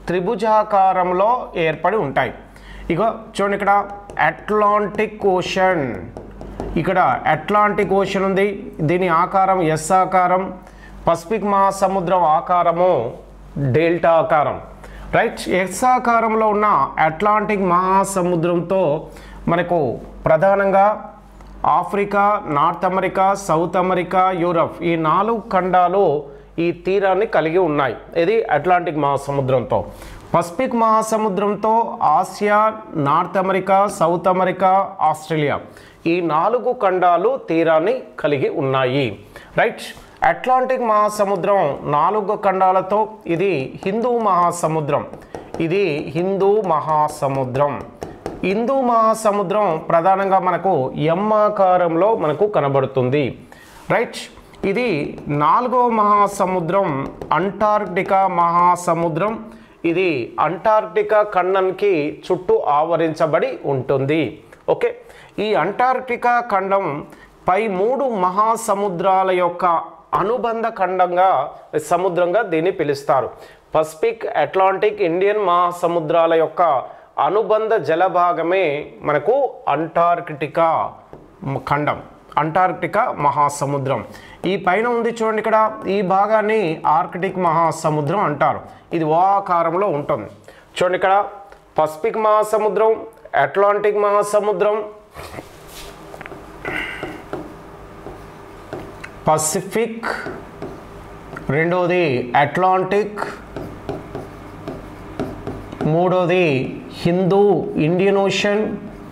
త్రిభుజాకారంలో ఏర్పడి ఉంటాయి ఇక చూడండి ఇక్కడ అట్లాంటిక్ ఓషన్ ఇక్కడ అట్లాంటిక్ ఓషన్ ఉంది దీని ఆకారం ఎస్ ఆకారం పసిఫిక్ మహాసముద్రం ఆకారము డెల్టా ఆకారం రైట్ ఎస్ ఆకారంలో ఉన్న అట్లాంటిక్ మహాసముద్రంతో మనకు ప్రధానంగా Africa North America South America Europe ఈ నాలుగు ఖండాలు ఈ తీరాన్ని కలిగి ఉన్నాయి ఇది అట్లాంటిక్ మహాసముద్రంతో పసిఫిక్ మహాసముద్రంతో Asia North America South America Australia ఈ నాలుగు ఖండాలు తీరాన్ని కలిగి ఉన్నాయి రైట్ అట్లాంటిక్ మహాసముద్రం నాలుగు ఖండాలతో ఇది హిందూ మహాసముద్రం ఇది హిందూ మహాసముద్రం హిందూ మహాసముద్రం ప్రధానంగా మనకు ఎం ఆకారంలో మనకు కనబడుతుంది రైట్ ఇది నాలుగో మహాసముద్రం అంటార్క్టికా మహాసముద్రం ఇది అంటార్క్టికా ఖండానికి చుట్టూ ఆవరించబడి ఉంటుంది ఓకే ఈ అంటార్క్టికా ఖండం పై మూడు మహాసముద్రాల యొక్క అనుబంధ ఖండంగా సముద్రంగా దీన్ని పిలుస్తారు పసిఫిక్ అట్లాంటిక్ ఇండియన్ మహాసముద్రాల యొక్క అనుబంధ జలభాగమే మనకు అంటార్కిటికా ఖండం అంటార్క్టికా మహాసముద్రం ఈ పైన ఉంది చూడండి ఇక్కడ ఈ భాగాన్ని ఆర్కిటిక్ మహాసముద్రం అంటారు ఇది ఓ ఆకారంలో ఉంటుంది చూడండి ఇక్కడ పసిఫిక్ మహాసముద్రం అట్లాంటిక్ మహాసముద్రం పసిఫిక్ రెండవది అట్లాంటిక్ మూడోది హిందూ ఇండియన్ ఓషన్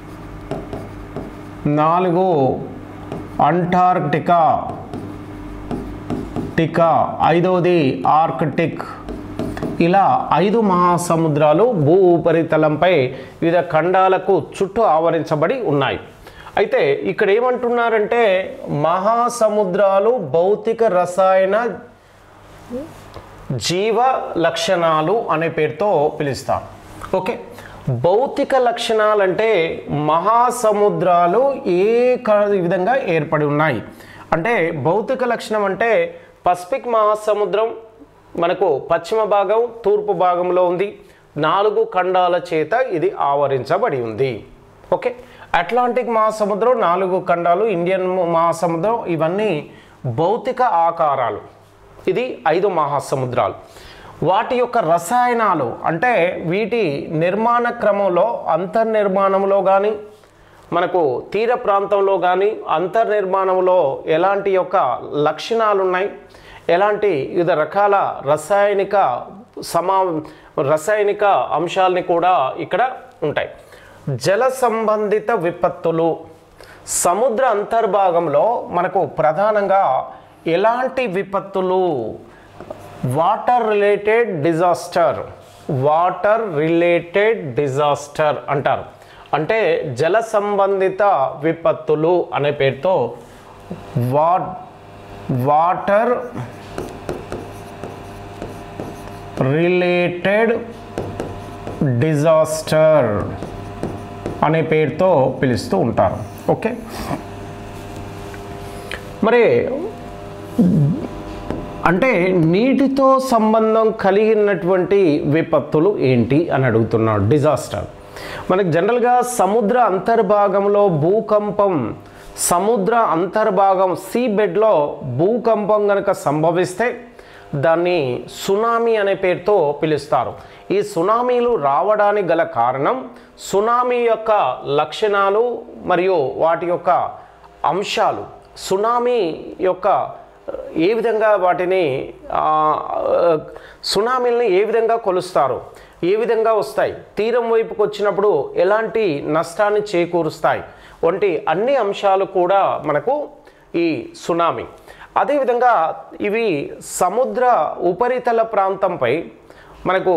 నాలుగు అంటార్క్టికా టికా ఐదవది ఆర్కిటిక్ ఇలా ఐదు మహాసముద్రాలు భూ ఉపరితలంపై వివిధ ఖండాలకు చుట్టూ ఆవరించబడి ఉన్నాయి అయితే ఇక్కడ ఏమంటున్నారంటే మహాసముద్రాలు భౌతిక రసాయన జీవ లక్షణాలు అనే పేరుతో పిలుస్తాం ఓకే భౌతిక లక్షణాలు అంటే మహాసముద్రాలు ఏ క- విధంగా ఏర్పడి ఉన్నాయి అంటే భౌతిక లక్షణం అంటే పసిఫిక్ మహాసముద్రం మనకు పశ్చిమ భాగం తూర్పు భాగంలో ఉంది నాలుగు ఖండాల చేత ఇది ఆవరించబడి ఉంది ఓకే అట్లాంటిక్ మహాసముద్రం నాలుగు ఖండాలు ఇండియన్ మహాసముద్రం ఇవన్నీ భౌతిక ఆకారాలు ఇది ఐదు మహాసముద్రాలు వాటి యొక్క రసాయనాలు అంటే వీటి నిర్మాణ క్రమంలో అంతర్నిర్మాణంలో కానీ మనకు తీర ప్రాంతంలో కానీ అంతర్నిర్మాణంలో ఎలాంటి యొక్క లక్షణాలు ఉన్నాయి ఎలాంటి వివిధ రకాల రసాయనిక సమా రసాయనిక అంశాలని కూడా ఇక్కడ ఉంటాయి జల సంబంధిత విపత్తులు సముద్ర అంతర్భాగంలో మనకు ప్రధానంగా ఎలాంటి విపత్తులు water related disaster water related disaster అంటారు అంటే జల సంబంధిత విపత్తులు అనే పేరుతో వా వాటర్ రిలేటెడ్ డిజాస్టర్ అనే పేరుతో పిలుస్తూ ఉంటారు ఓకే మరి అంటే నీటితో సంబంధం కలిగినటువంటి విపత్తులు ఏంటి అని అడుగుతున్నాడు డిజాస్టర్ మనకి జనరల్గా సముద్ర అంతర్భాగంలో భూకంపం సముద్ర అంతర్భాగం సీ బెడ్లో భూకంపం కనుక సంభవిస్తే దాన్ని సునామీ అనే పేరుతో పిలుస్తారు ఈ సునామీలు రావడానికి గల కారణం సునామీ యొక్క లక్షణాలు మరియు వాటి యొక్క అంశాలు సునామీ యొక్క ఏ విధంగా వాటిని ఆ, ఆ, సునామీల్ని ఏ విధంగా కొలుస్తారు ఏ విధంగా వస్తాయి తీరం వైపుకు వచ్చినప్పుడు ఎలాంటి నష్టాన్ని చేకూరుస్తాయి వంటి అన్ని అంశాలు కూడా మనకు ఈ సునామీ అదేవిధంగా ఇవి సముద్ర ఉపరితల ప్రాంతంపై మనకు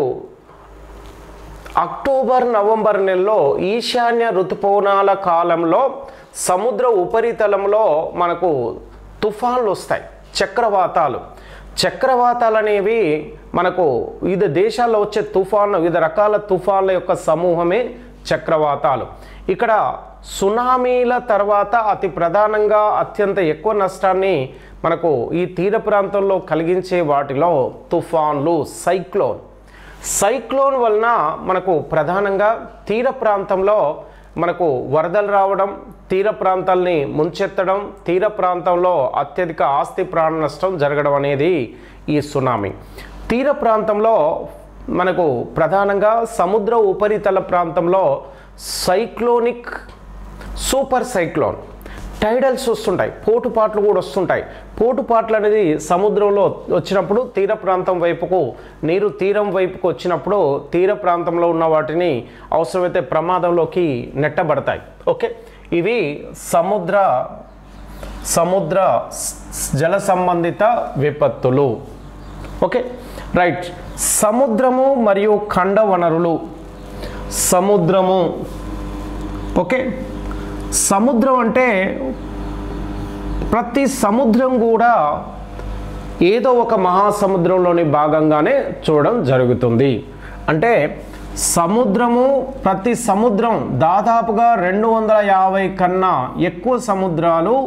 అక్టోబర్ నవంబర్ నెలలో ఈశాన్య ఋతుపవనాల కాలంలో సముద్ర ఉపరితలంలో మనకు తుఫాన్లు వస్తాయి చక్రవాతాలు చక్రవాతాలు అనేవి మనకు వివిధ దేశాల్లో వచ్చే తుఫాన్లు వివిధ రకాల తుఫాన్ల యొక్క సమూహమే చక్రవాతాలు ఇక్కడ సునామీల తర్వాత అతి ప్రధానంగా అత్యంత ఎక్కువ నష్టాన్ని మనకు ఈ తీర ప్రాంతంలో కలిగించే వాటిలో తుఫాన్లు సైక్లోన్ సైక్లోన్ వలన మనకు ప్రధానంగా తీర ప్రాంతంలో మనకు వరదలు రావడం తీర ప్రాంతాల్ని ముంచెత్తడం తీర ప్రాంతంలో అత్యధిక ఆస్తి ప్రాణ నష్టం జరగడం అనేది ఈ సునామీ తీర ప్రాంతంలో మనకు ప్రధానంగా సముద్ర ఉపరితల ప్రాంతంలో సైక్లోనిక్ సూపర్ సైక్లోన్ టైడల్స్ వస్తుంటాయి పోటుపాట్లు కూడా వస్తుంటాయి పోటుపాట్లు అనేది సముద్రంలో వచ్చినప్పుడు తీర ప్రాంతం వైపుకు నీరు తీరం వైపుకు వచ్చినప్పుడు తీర ప్రాంతంలో ఉన్న వాటిని అవసరమైతే ప్రమాదంలోకి నెట్టబడతాయి ఓకే ఇవి సముద్ర సముద్ర స్- జల సంబంధిత విపత్తులు ఓకే రైట్ సముద్రము మరియు ఖండ వనరులు సముద్రము ఓకే సముద్రం అంటే ప్రతి సముద్రం కూడా ఏదో ఒక మహాసముద్రంలోని భాగంగానే చూడడం జరుగుతుంది అంటే సముద్రము ప్రతి సముద్రం దాదాపుగా రెండు వందల యాభై కన్నా ఎక్కువ సముద్రాలు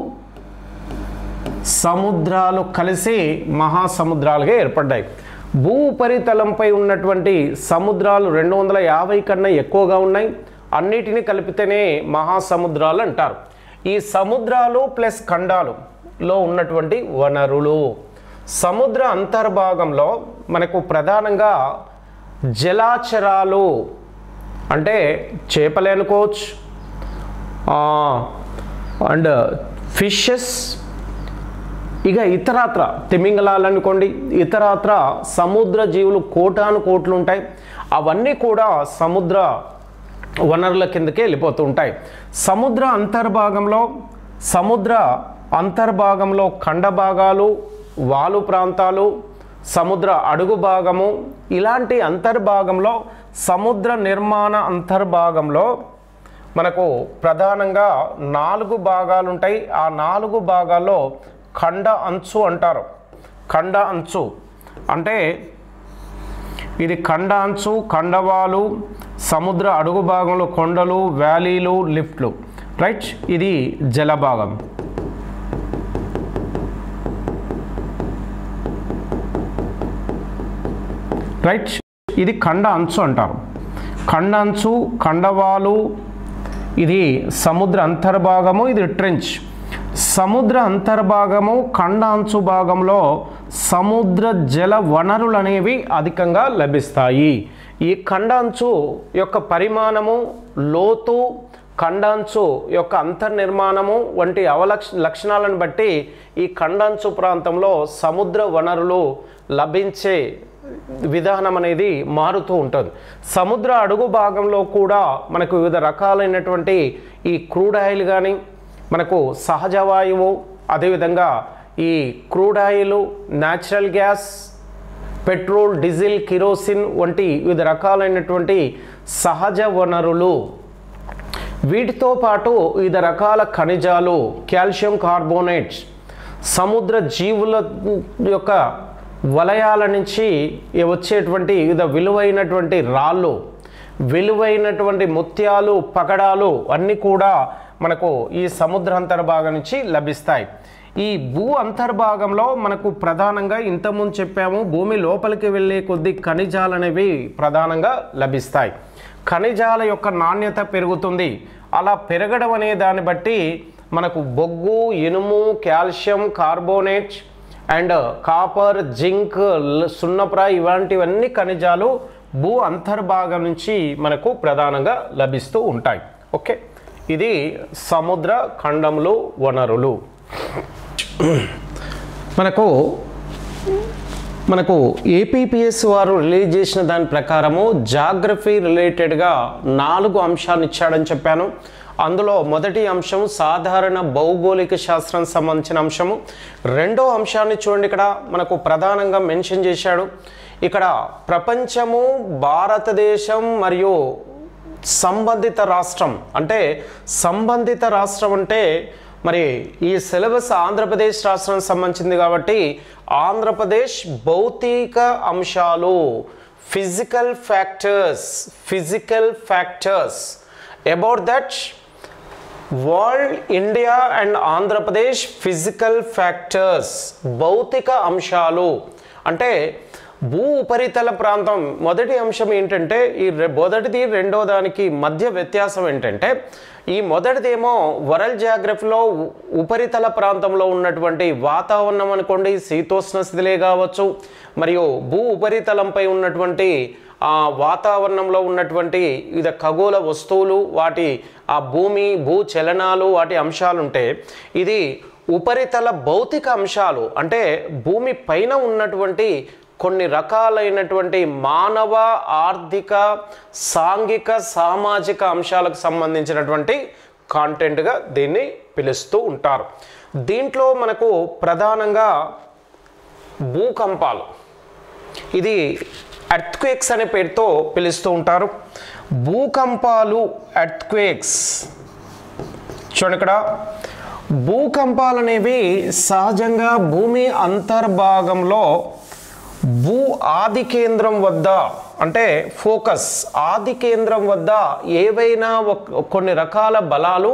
సముద్రాలు కలిసి మహాసముద్రాలుగా ఏర్పడ్డాయి భూ ఉపరితలంపై ఉన్నటువంటి సముద్రాలు రెండు వందల యాభై కన్నా ఎక్కువగా ఉన్నాయి అన్నిటిని కలిపితేనే మహాసముద్రాలు అంటారు ఈ సముద్రాలు ప్లస్ ఖండాలులో ఉన్నటువంటి వనరులు సముద్ర అంతర్భాగంలో మనకు ప్రధానంగా జలాచరాలు అంటే చేపలు అనుకోవచ్చు అండ్ ఫిషెస్ ఇక ఇతరాత్ర తిమింగలాలు అనుకోండి ఇతరాత్ర సముద్ర జీవులు కోటాను కోట్లు ఉంటాయి అవన్నీ కూడా సముద్ర వనరుల కిందకే వెళ్ళిపోతూ ఉంటాయి సముద్ర అంతర్భాగంలో సముద్ర అంతర్భాగంలో ఖండ భాగాలు వాలు ప్రాంతాలు సముద్ర అడుగు భాగము ఇలాంటి అంతర్భాగంలో సముద్ర నిర్మాణ అంతర్భాగంలో మనకు ప్రధానంగా నాలుగు భాగాలు ఉంటాయి ఆ నాలుగు భాగాల్లో ఖండ అంచు అంటారు ఖండ అంచు అంటే ఇది ఖండ అంచు ఖండవాలు సముద్ర అడుగు భాగంలో కొండలు వ్యాలీలు లిఫ్ట్లు రైట్ ఇది జలభాగం రైట్ ఇది ఖండ అంచు అంటారు ఖండ అంచు ఖండవాలు ఇది సముద్ర అంతర్భాగము ఇది ట్రెంచ్ సముద్ర అంతర్భాగము ఖండ అంచు భాగంలో సముద్ర జల వనరులు అనేవి అధికంగా లభిస్తాయి ఈ ఖండ అంచు యొక్క పరిమాణము లోతు ఖండాంచు యొక్క అంతర్నిర్మాణము వంటి అవలక్ష లక్షణాలను బట్టి ఈ ఖండాంచు ప్రాంతంలో సముద్ర వనరులు లభించే విధానం అనేది మారుతూ ఉంటుంది సముద్ర అడుగు భాగంలో కూడా మనకు వివిధ రకాలైనటువంటి ఈ క్రూడ్ ఆయిల్ కానీ మనకు సహజ వాయువు అదేవిధంగా ఈ crude oil natural gas petrol diesel kerosene వంటి వివిధ రకాలైనటువంటి సహజ వనరులు వీటితో పాటు వివిధ రకాల ఖనిజాలు కాల్షియం కార్బోనేట్స్ సముద్ర జీవుల యొక్క వలయాల నుంచి వచ్చేటువంటి వివిధ విలువైనటువంటి రాళ్ళు విలువైనటువంటి ముత్యాలు పగడాలు అన్నీ కూడా మనకు ఈ సముద్ర అంతర్భాగం నుంచి లభిస్తాయి ఈ భూ అంతర్భాగంలో మనకు ప్రధానంగా ఇంతకుముందు చెప్పాము భూమి లోపలికి వెళ్ళే కొద్ది ఖనిజాలు అనేవి ప్రధానంగా లభిస్తాయి ఖనిజాల యొక్క నాణ్యత పెరుగుతుంది అలా పెరగడం అనే దాన్ని బట్టి మనకు బొగ్గు ఇనుము calcium carbonate and copper zinc ల- సున్నప్రాయ్ ఇలాంటివన్నీ ఖనిజాలు భూ అంతర్భాగం నుంచి మనకు ప్రధానంగా లభిస్తూ ఉంటాయి ఓకే ఇది సముద్ర ఖండములు వనరులు మనకు మనకు ఏపీపీఎస్ వారు రిలీజ్ చేసిన దాని ప్రకారము జాగ్రఫీ రిలేటెడ్గా నాలుగు అంశాలు ఇచ్చాడని చెప్పాను అందులో మొదటి అంశం సాధారణ భౌగోళిక శాస్త్రం సంబంధించిన అంశము రెండో అంశాన్ని చూడండి ఇక్కడ మనకు ప్రధానంగా మెన్షన్ చేశాడు ఇక్కడ ప్రపంచము భారతదేశం మరియు సంబంధిత రాష్ట్రం అంటే సంబంధిత రాష్ట్రం అంటే మరి ఈ సిలబస్ ఆంధ్రప్రదేశ్ రాష్ట్రానికి సంబంధించింది కాబట్టి ఆంధ్రప్రదేశ్ భౌతిక అంశాలు physical factors physical factors about that world India and Andhra Pradesh physical factors భౌతిక అంశాలు అంటే భూ ఉపరితల ప్రాంతం మొదటి అంశం ఏంటంటే ఈ రె- మొదటిది రెండో దానికి మధ్య వ్యత్యాసం ఏంటంటే ఈ మొదటిదేమో వరల్డ్ జాగ్రఫీలో ఉ- ఉపరితల ప్రాంతంలో ఉన్నటువంటి వాతావరణం అనుకోండి శీతోష్ణ స్థితిలే కావచ్చు మరియు భూ ఉపరితలంపై ఉన్నటువంటి ఆ వాతావరణంలో ఉన్నటువంటి వివిధ ఖగోళ వస్తువులు వాటి ఆ భూమి భూ చలనాలు వాటి అంశాలు ఉంటే ఇది ఉపరితల భౌతిక అంశాలు అంటే భూమి పైన ఉన్నటువంటి కొన్ని రకాలైనటువంటి మానవ ఆర్థిక సాంఘిక సామాజిక అంశాలకు సంబంధించినటువంటి కాంటెంట్గా దీన్ని పిలుస్తూ ఉంటారు దీంట్లో మనకు ప్రధానంగా భూకంపాలు ఇది ఎర్త్క్వేక్స్ అనే పేరుతో పిలుస్తూ ఉంటారు భూకంపాలు ఎర్త్క్వేక్స్ చూడండి ఇక్కడ భూకంపాలు అనేవి సహజంగా భూమి అంతర్భాగంలో భూ ఆది కేంద్రం వద్ద అంటే ఫోకస్ ఆది కేంద్రం వద్ద ఏవైనా ఒక- కొన్ని రకాల బలాలు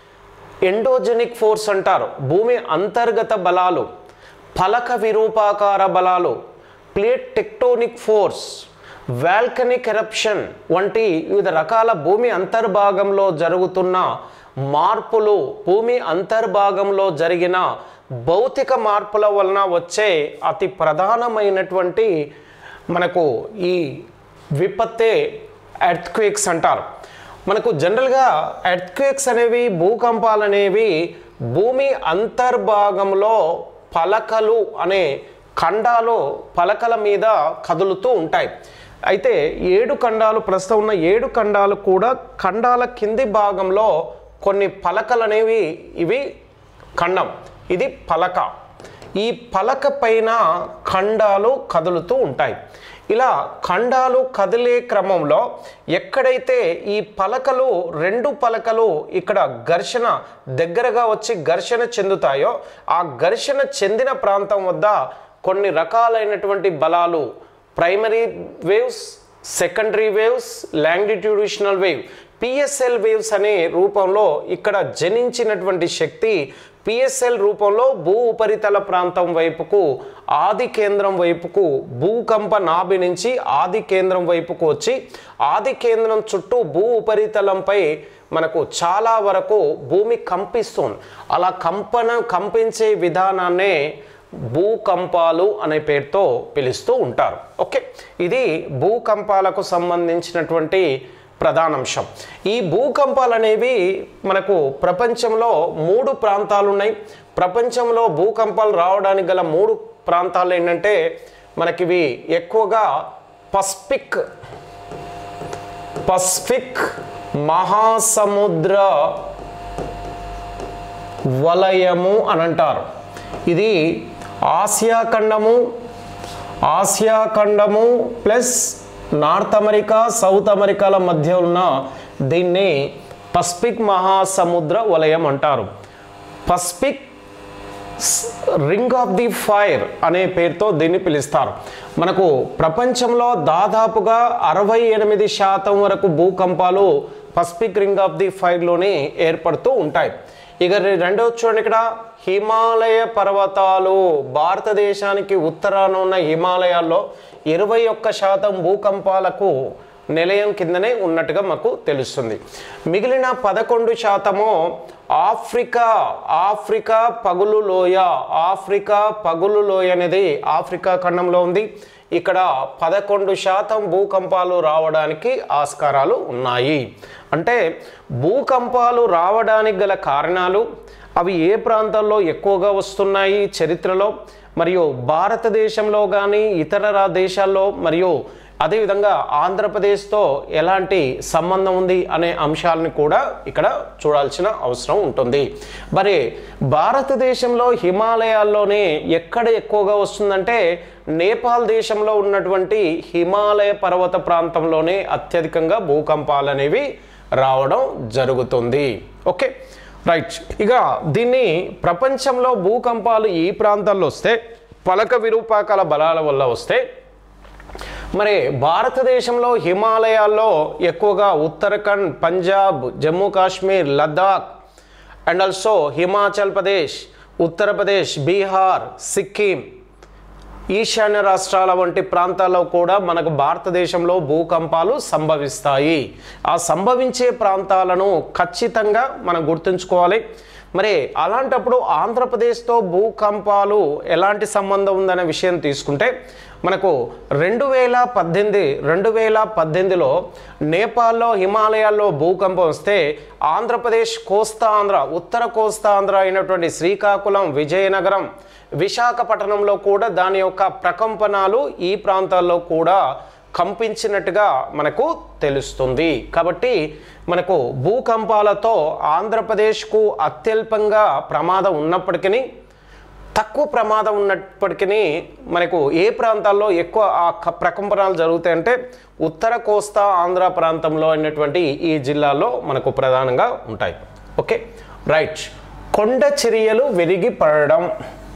ఎండోజెనిక్ ఫోర్స్ అంటారు భూమి అంతర్గత బలాలు ఫలక విరూపాకార బలాలు plate tectonic force volcanic eruption వంటి వివిధ రకాల భూమి అంతర్భాగంలో జరుగుతున్న మార్పులు భూమి అంతర్భాగంలో జరిగిన భౌతిక మార్పుల వలన వచ్చే అతి ప్రధానమైనటువంటి మనకు ఈ విపత్తే ఎర్త్క్వేక్స్ అంటారు మనకు జనరల్గా ఎర్త్క్వేక్స్ అనేవి భూకంపాలు అనేవి భూమి అంతర్భాగంలో పలకలు అనే ఖండాలు పలకల మీద కదులుతూ ఉంటాయి అయితే ఏడు ఖండాలు ప్రస్తుతం ఉన్న ఏడు ఖండాలు కూడా ఖండాల కింది భాగంలో కొన్ని పలకలు అనేవి ఇవి ఖండం ఇది పలక ఈ పలక పైన ఖండాలు కదులుతూ ఉంటాయి ఇలా ఖండాలు కదిలే క్రమంలో ఎక్కడైతే ఈ పలకలు రెండు పలకలు ఇక్కడ ఘర్షణ దగ్గరగా వచ్చి ఘర్షణ చెందుతాయో ఆ ఘర్షణ చెందిన ప్రాంతం వద్ద కొన్ని రకాలైనటువంటి బలాలు primary waves secondary waves longitudinal wave PSL waves అనే రూపంలో ఇక్కడ జనించినటువంటి శక్తి పిఎస్ఎల్ రూపంలో భూ ఉపరితల ప్రాంతం వైపుకు ఆది కేంద్రం వైపుకు భూకంప నాభి నుంచి ఆది కేంద్రం వైపుకు వచ్చి ఆది కేంద్రం చుట్టూ భూ ఉపరితలంపై మనకు చాలా వరకు భూమి కంపిస్తుంది అలా కంపన కంపించే విధానాన్నే భూకంపాలు అనే పేరుతో పిలుస్తూ ఉంటారు ఓకే ఇది భూకంపాలకు సంబంధించినటువంటి ప్రధానాంశం ఈ భూకంపాలు అనేవి మనకు ప్రపంచంలో మూడు ప్రాంతాలు ఉన్నాయి ప్రపంచంలో భూకంపాలు రావడానికి గల మూడు ప్రాంతాలు ఏంటంటే మనకివి ఎక్కువగా పసిఫిక్ పసిఫిక్ మహాసముద్ర వలయము అని అంటారు ఇది ఆసియా ఖండము ఆసియా ఖండము ప్లస్ నార్త్ అమెరికా సౌత్ అమెరికాల మధ్య ఉన్న దీన్ని పసిఫిక్ మహాసముద్ర వలయం అంటారు Pacific ring of the fire అనే పేరుతో దీన్ని పిలుస్తారు మనకు ప్రపంచంలో దాదాపుగా అరవై ఎనిమిది శాతం వరకు భూకంపాలు పసిఫిక్ రింగ్ ఆఫ్ ది ఫైర్లోనే ఏర్పడుతూ ఉంటాయి ఇక రె- రెండవ చూడండి ఇక్కడ హిమాలయ పర్వతాలు భారతదేశానికి ఉత్తరాన ఉన్న హిమాలయాల్లో ఇరవై ఒక్క శాతం భూకంపాలకు నిలయం కిందనే ఉన్నట్టుగా మాకు తెలుస్తుంది మిగిలిన పదకొండు శాతము ఆఫ్రికా ఆఫ్రికా పగులు లోయ ఆఫ్రికా పగులు లోయ అనేది ఆఫ్రికా ఖండంలో ఉంది ఇక్కడ పదకొండు శాతం భూకంపాలు రావడానికి ఆస్కారాలు ఉన్నాయి అంటే భూకంపాలు రావడానికి గల కారణాలు అవి ఏ ప్రాంతాల్లో ఎక్కువగా వస్తున్నాయి చరిత్రలో మరియు భారతదేశంలో కానీ ఇతర రా- దేశాల్లో మరియు అదేవిధంగా ఆంధ్రప్రదేశ్తో ఎలాంటి సంబంధం ఉంది అనే అంశాలను కూడా ఇక్కడ చూడాల్సిన అవసరం ఉంటుంది మరి భారతదేశంలో హిమాలయాల్లోనే ఎక్కడ ఎక్కువగా వస్తుందంటే నేపాల్ దేశంలో ఉన్నటువంటి హిమాలయ పర్వత ప్రాంతంలోనే అత్యధికంగా భూకంపాలు అనేవి రావడం జరుగుతుంది ఓకే రైట్ ఇక దీన్ని ప్రపంచంలో భూకంపాలు ఈ ప్రాంతాల్లో వస్తే పలక విరూపాకాల బలాల వల్ల వస్తే మరి భారతదేశంలో హిమాలయాల్లో ఎక్కువగా ఉత్తరాఖండ్ పంజాబ్ జమ్మూ కాశ్మీర్ లద్దాఖ్ అండ్ ఆల్సో హిమాచల్ ప్రదేశ్ ఉత్తరప్రదేశ్ బీహార్ సిక్కిం ఈశాన్య రాష్ట్రాల వంటి ప్రాంతాల్లో కూడా మనకు భారతదేశంలో భూకంపాలు సంభవిస్తాయి ఆ సంభవించే ప్రాంతాలను ఖచ్చితంగా మనం గుర్తుంచుకోవాలి మరి అలాంటప్పుడు ఆంధ్రప్రదేశ్తో భూకంపాలు ఎలాంటి సంబంధం ఉందనే విషయం తీసుకుంటే మనకు రెండు వేల పద్దెనిమిది రెండు వేల పద్దెనిమిదిలో నేపాల్లో హిమాలయాల్లో భూకంపం వస్తే ఆంధ్రప్రదేశ్ కోస్తాంధ్ర ఉత్తర కోస్తాంధ్ర అయినటువంటి శ్రీకాకుళం విజయనగరం విశాఖపట్నంలో కూడా దాని యొక్క ప్రకంపనాలు ఈ ప్రాంతాల్లో కూడా కంపించినట్టుగా మనకు తెలుస్తుంది కాబట్టి మనకు భూకంపాలతో ఆంధ్రప్రదేశ్కు అత్యల్పంగా ప్రమాదం ఉన్నప్పటికీ తక్కువ ప్రమాదం ఉన్నప్పటికీ మనకు ఏ ప్రాంతాల్లో ఎక్కువ ఆ క- ప్రకంపనలు జరుగుతాయంటే ఉత్తర కోస్తా ఆంధ్ర ప్రాంతంలో అయినటువంటి ఈ జిల్లాల్లో మనకు ప్రధానంగా ఉంటాయి ఓకే రైట్ కొండ చర్యలు విరిగి పడడం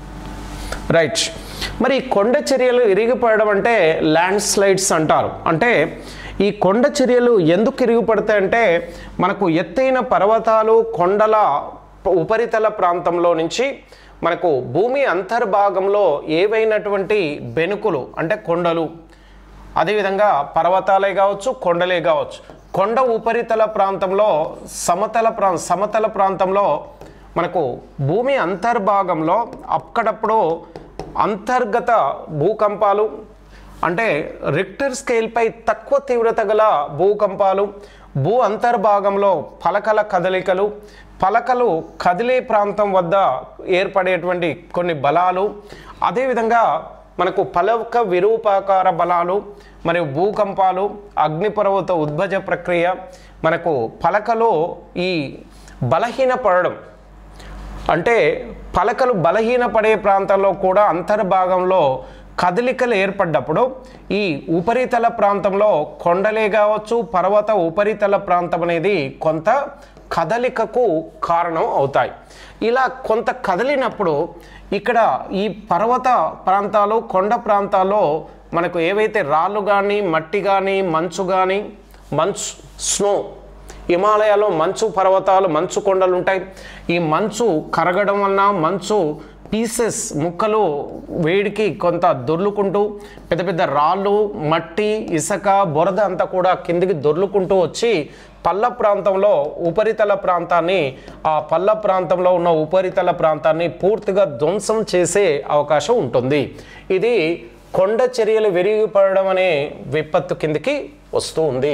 రైట్ మరి ఈ కొండ చర్యలు ఇరిగిపడడం అంటే ల్యాండ్ స్లైడ్స్ అంటారు అంటే ఈ కొండ చర్యలు ఎందుకు ఇరిగిపడతాయంటే మనకు ఎత్తైన పర్వతాలు కొండల ఉపరితల ప్రాంతంలో నుంచి మనకు భూమి అంతర్భాగంలో ఏవైనటువంటి బెనుకులు అంటే కొండలు అదేవిధంగా పర్వతాలే కావచ్చు కొండలే కావచ్చు కొండ ఉపరితల ప్రాంతంలో సమతల ప్రా సమతల ప్రాంతంలో మనకు భూమి అంతర్భాగంలో అక్కడప్పుడు అంతర్గత భూకంపాలు అంటే రిక్టర్ స్కేల్పై తక్కువ తీవ్రత గల భూకంపాలు భూ అంతర్భాగంలో పలకల కదలికలు పలకలు కదిలే ప్రాంతం వద్ద ఏర్పడేటువంటి కొన్ని బలాలు అదేవిధంగా మనకు పలక విరూపాకార బలాలు మరియు భూకంపాలు అగ్నిపర్వత ఉద్భజ ప్రక్రియ మనకు పలకలో ఈ బలహీనపడడం అంటే పలకలు బలహీనపడే ప్రాంతాల్లో కూడా అంతర్భాగంలో కదలికలు ఏర్పడ్డప్పుడు ఈ ఉపరితల ప్రాంతంలో కొండలే కావచ్చు పర్వత ఉపరితల ప్రాంతం అనేది కొంత కదలికకు కారణం అవుతాయి ఇలా కొంత కదిలినప్పుడు ఇక్కడ ఈ పర్వత ప్రాంతాలు కొండ ప్రాంతాల్లో మనకు ఏవైతే రాళ్ళు కానీ మట్టి కానీ మంచు కానీ మంచు స్నో హిమాలయాలో మంచు పర్వతాలు మంచు కొండలు ఉంటాయి ఈ మంచు కరగడం వలన మంచు పీసెస్ ముక్కలు వేడికి కొంత దొర్లుకుంటూ పెద్ద పెద్ద రాళ్ళు మట్టి ఇసుక బురద అంతా కూడా కిందికి దొర్లుకుంటూ వచ్చి పల్ల ప్రాంతంలో ఉపరితల ప్రాంతాన్ని ఆ పల్ల ప్రాంతంలో ఉన్న ఉపరితల ప్రాంతాన్ని పూర్తిగా ధ్వంసం చేసే అవకాశం ఉంటుంది ఇది కొండ చర్యలు విరిగిపడడం అనే విపత్తు కిందికి వస్తూ ఉంది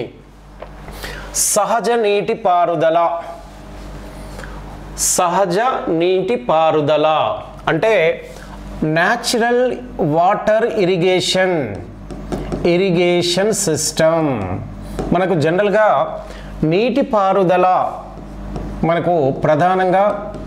సహజ నీటి పారుదల సహజ నీటి పారుదల అంటే natural water irrigation irrigation system మనకు జనరల్గా నీటి పారుదల మనకు ప్రధానంగా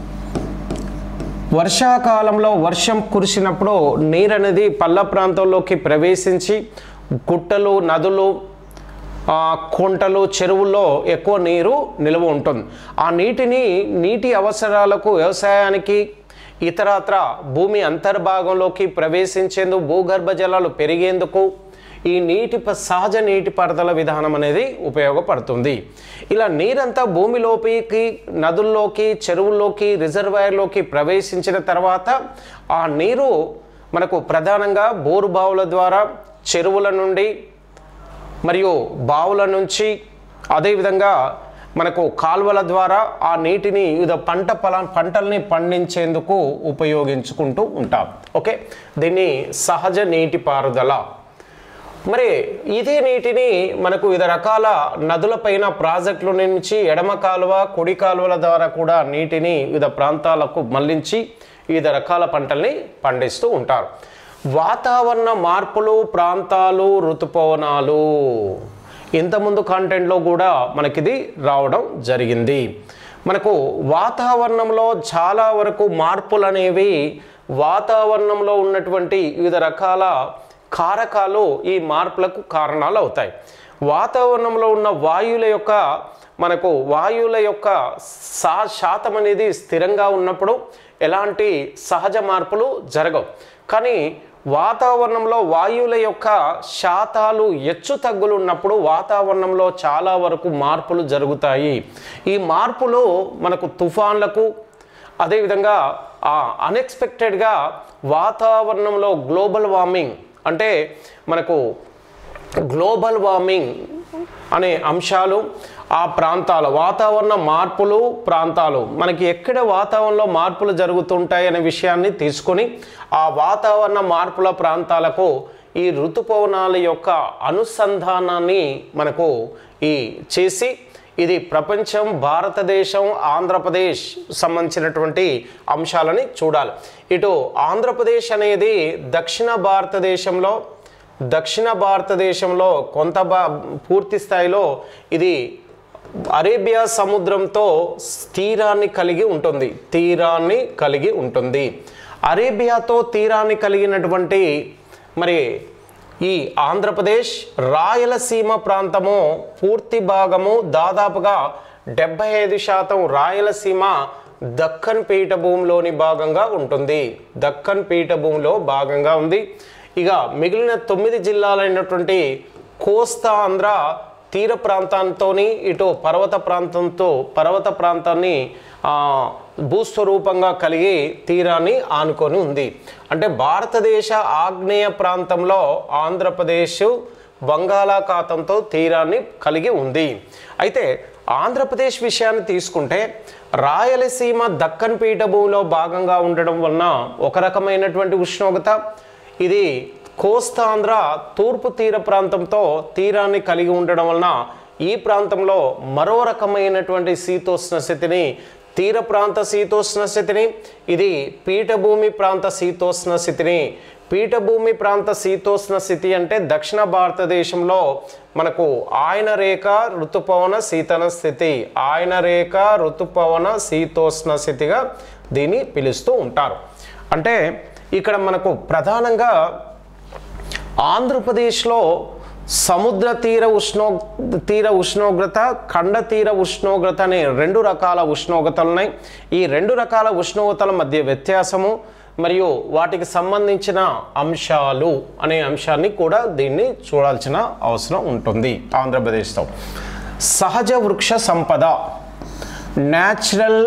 వర్షాకాలంలో వర్షం కురిసినప్పుడు నీరు అనేది పల్ల ప్రాంతంలోకి ప్రవేశించి గుట్టలు నదులు ఆ, కుంటలు చెరువుల్లో ఎక్కువ నీరు నిల్వ ఉంటుంది ఆ నీటిని నీటి అవసరాలకు వ్యవసాయానికి ఇతరత్ర భూమి అంతర్భాగంలోకి ప్రవేశించేందుకు భూగర్భ జలాలు పెరిగేందుకు ఈ నీటి ప- సహజ నీటి పారుదల విధానం అనేది ఉపయోగపడుతుంది ఇలా నీరంతా భూమిలోకి నదుల్లోకి చెరువుల్లోకి రిజర్వాయర్లోకి ప్రవేశించిన తర్వాత ఆ నీరు మనకు ప్రధానంగా బోరు బావుల ద్వారా చెరువుల నుండి మరియు బావుల నుంచి అదేవిధంగా మనకు కాలువల ద్వారా ఆ నీటిని వివిధ పంట పొలా పంటల్ని పండించేందుకు ఉపయోగించుకుంటూ ఉంటాం ఓకే దీన్ని సహజ నీటి పారుదల మరి ఇదే నీటిని మనకు వివిధ రకాల నదులపైన ప్రాజెక్టుల నుంచి ఎడమ కాలువ కుడి కాలువల ద్వారా కూడా నీటిని వివిధ ప్రాంతాలకు మళ్లించి వివిధ రకాల పంటల్ని పండిస్తూ ఉంటారు వాతావరణ మార్పులు ప్రాంతాలు ఋతుపవనాలు ఇంతకుముందు కాంటెంట్లో కూడా మనకిది రావడం జరిగింది మనకు వాతావరణంలో చాలా వరకు మార్పులు అనేవి వాతావరణంలో ఉన్నటువంటి వివిధ రకాల కారకాలు ఈ మార్పులకు కారణాలు అవుతాయి వాతావరణంలో ఉన్న వాయువుల యొక్క మనకు వాయువుల యొక్క సా శాతం అనేది స్థిరంగా ఉన్నప్పుడు ఎలాంటి సహజ మార్పులు జరగవు కానీ వాతావరణంలో వాయువుల యొక్క శాతాలు హెచ్చు తగ్గులు ఉన్నప్పుడు వాతావరణంలో చాలా వరకు మార్పులు జరుగుతాయి ఈ మార్పులు మనకు తుఫాన్లకు అదేవిధంగా అన్ఎక్స్పెక్టెడ్గా వాతావరణంలో గ్లోబల్ వార్మింగ్ అంటే మనకు గ్లోబల్ వార్మింగ్ అనే అంశాలు ఆ ప్రాంతాల వాతావరణ మార్పులు ప్రాంతాలు మనకి ఎక్కడ వాతావరణంలో మార్పులు జరుగుతుంటాయి అనే విషయాన్ని తీసుకొని ఆ వాతావరణ మార్పుల ప్రాంతాలకు ఈ ఋతుపవనాల యొక్క అనుసంధానాన్ని మనకు ఈ చేసి ఇది ప్రపంచం భారతదేశం ఆంధ్రప్రదేశ్ సంబంధించినటువంటి అంశాలని చూడాలి ఇటు ఆంధ్రప్రదేశ్ అనేది దక్షిణ భారతదేశంలో దక్షిణ భారతదేశంలో కొంత బా పూర్తి స్థాయిలో ఇది అరేబియా సముద్రంతో తీరాన్ని కలిగి ఉంటుంది తీరాన్ని కలిగి ఉంటుంది అరేబియాతో తీరాన్ని కలిగినటువంటి మరి ఈ ఆంధ్రప్రదేశ్ రాయలసీమ ప్రాంతము పూర్తి భాగము దాదాపుగా డెబ్బై ఐదు శాతం రాయలసీమ దక్కన్ పీఠభూమిలోని భాగంగా ఉంటుంది దక్కన్ పీఠభూమిలో భాగంగా ఉంది ఇక మిగిలిన తొమ్మిది జిల్లాలైనటువంటి కోస్తా ఆంధ్ర తీర ప్రాంతాంతో ఇటు పర్వత ప్రాంతంతో పర్వత ప్రాంతాన్ని ఆ, భూస్వరూపంగా కలిగి తీరాన్ని ఆనుకొని ఉంది అంటే భారతదేశ ఆగ్నేయ ప్రాంతంలో ఆంధ్రప్రదేశ్ బంగాళాఖాతంతో తీరాన్ని కలిగి ఉంది అయితే ఆంధ్రప్రదేశ్ విషయాన్ని తీసుకుంటే రాయలసీమ దక్కన్ పీఠభూమిలో భాగంగా ఉండడం వలన ఒక రకమైనటువంటి ఉష్ణోగ్రత ఇది కోస్తాంధ్ర తూర్పు తీర ప్రాంతంతో తీరాన్ని కలిగి ఉండడం వలన ఈ ప్రాంతంలో మరో రకమైనటువంటి శీతోష్ణ స్థితిని తీర ప్రాంత శీతోష్ణ స్థితిని ఇది పీఠభూమి ప్రాంత శీతోష్ణ స్థితిని పీఠభూమి ప్రాంత శీతోష్ణ స్థితి అంటే దక్షిణ భారతదేశంలో మనకు ఆయన రేఖ ఋతుపవన శీతల స్థితి ఆయన రేఖ ఋతుపవన శీతోష్ణ స్థితిగా దీన్ని పిలుస్తూ ఉంటారు అంటే ఇక్కడ మనకు ప్రధానంగా ఆంధ్రప్రదేశ్లో సముద్ర తీర ఉష్ణో తీర ఉష్ణోగ్రత ఖండ తీర ఉష్ణోగ్రత అనే రెండు రకాల ఉష్ణోగ్రతలు ఉన్నాయి ఈ రెండు రకాల ఉష్ణోగ్రతల మధ్య వ్యత్యాసము మరియు వాటికి సంబంధించిన అంశాలు అనే అంశాన్ని కూడా దీన్ని చూడాల్సిన అవసరం ఉంటుంది ఆంధ్రప్రదేశ్తో సహజ వృక్ష సంపద న్యాచురల్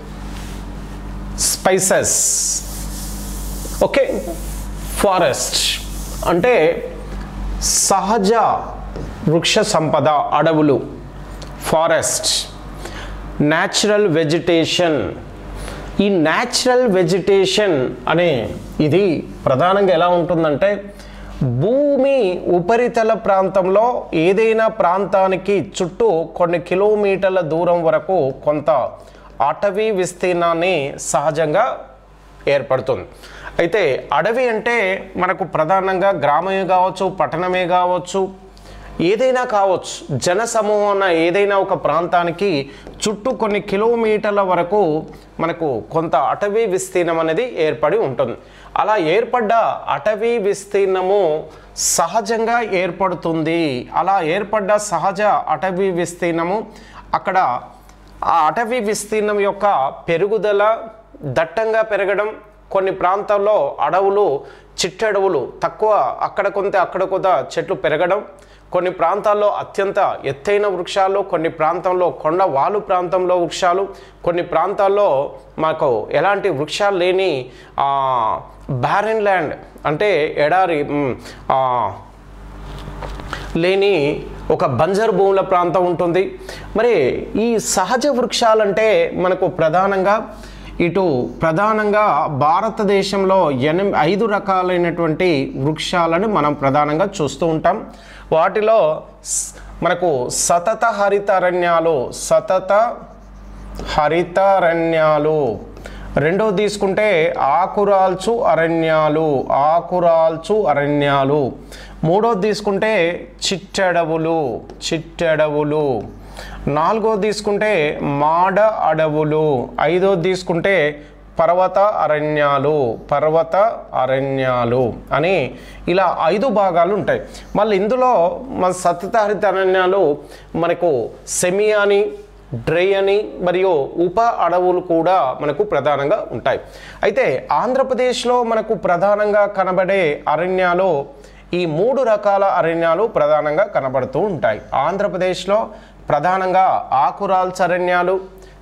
స్పైసెస్ ఓకే ఫారెస్ట్ అంటే సహజ వృక్ష సంపద అడవులు ఫారెస్ట్ న్యాచురల్ వెజిటేషన్ ఈ న్యాచురల్ వెజిటేషన్ అనే ఇది ప్రధానంగా ఎలా ఉంటుందంటే భూమి ఉపరితల ప్రాంతంలో ఏదైనా ప్రాంతానికి చుట్టూ కొన్ని కిలోమీటర్ల దూరం వరకు కొంత అటవీ విస్తీర్ణాన్ని సహజంగా ఏర్పడుతుంది అయితే అడవి అంటే మనకు ప్రధానంగా గ్రామమే కావచ్చు పట్టణమే కావచ్చు ఏదైనా కావచ్చు జన సమూహం ఏదైనా ఒక ప్రాంతానికి చుట్టూ కొన్ని కిలోమీటర్ల వరకు మనకు కొంత అటవీ విస్తీర్ణం అనేది ఏర్పడి ఉంటుంది అలా ఏర్పడ్డ అటవీ విస్తీర్ణము సహజంగా ఏర్పడుతుంది అలా ఏర్పడ్డ సహజ అటవీ విస్తీర్ణము అక్కడ ఆ అటవీ విస్తీర్ణం యొక్క పెరుగుదల దట్టంగా పెరగడం కొన్ని ప్రాంతాల్లో అడవులు చిట్టడవులు తక్కువ అక్కడ కొంత అక్కడ కొంత చెట్లు పెరగడం కొన్ని ప్రాంతాల్లో అత్యంత ఎత్తైన వృక్షాలు కొన్ని ప్రాంతంలో కొండ వాలు ప్రాంతంలో వృక్షాలు కొన్ని ప్రాంతాల్లో మాకు ఎలాంటి వృక్షాలు లేని బ్యారెన్ ల్యాండ్ అంటే ఎడారి మ్, ఆ, లేని ఒక బంజర్ భూముల ప్రాంతం ఉంటుంది మరి ఈ సహజ వృక్షాలంటే మనకు ప్రధానంగా ఇటు ప్రధానంగా భారతదేశంలో ఎనిమి ఐదు రకాలైనటువంటి వృక్షాలను మనం ప్రధానంగా చూస్తూ ఉంటాం వాటిలో స్- మనకు సతత హరిత అరణ్యాలు సతత హరితారణ్యాలు రెండోది తీసుకుంటే ఆకురాల్చు అరణ్యాలు ఆకురాల్చు అరణ్యాలు మూడోది తీసుకుంటే చిట్టడవులు చిట్టడవులు నాలుగోది తీసుకుంటే మాడ అడవులు ఐదోది తీసుకుంటే పర్వత అరణ్యాలు పర్వత అరణ్యాలు అని ఇలా ఐదు భాగాలు ఉంటాయి మళ్ళీ ఇందులో మన సతత హరిత అరణ్యాలు మనకు సెమి అని డ్రై అని మరియు ఉప అడవులు కూడా మనకు ప్రధానంగా ఉంటాయి అయితే ఆంధ్రప్రదేశ్లో మనకు ప్రధానంగా కనబడే అరణ్యాలు ఈ మూడు రకాల అరణ్యాలు ప్రధానంగా కనబడుతూ ఉంటాయి ఆంధ్రప్రదేశ్లో ప్రధానంగా ఆకురాల్చ అరణ్యాలు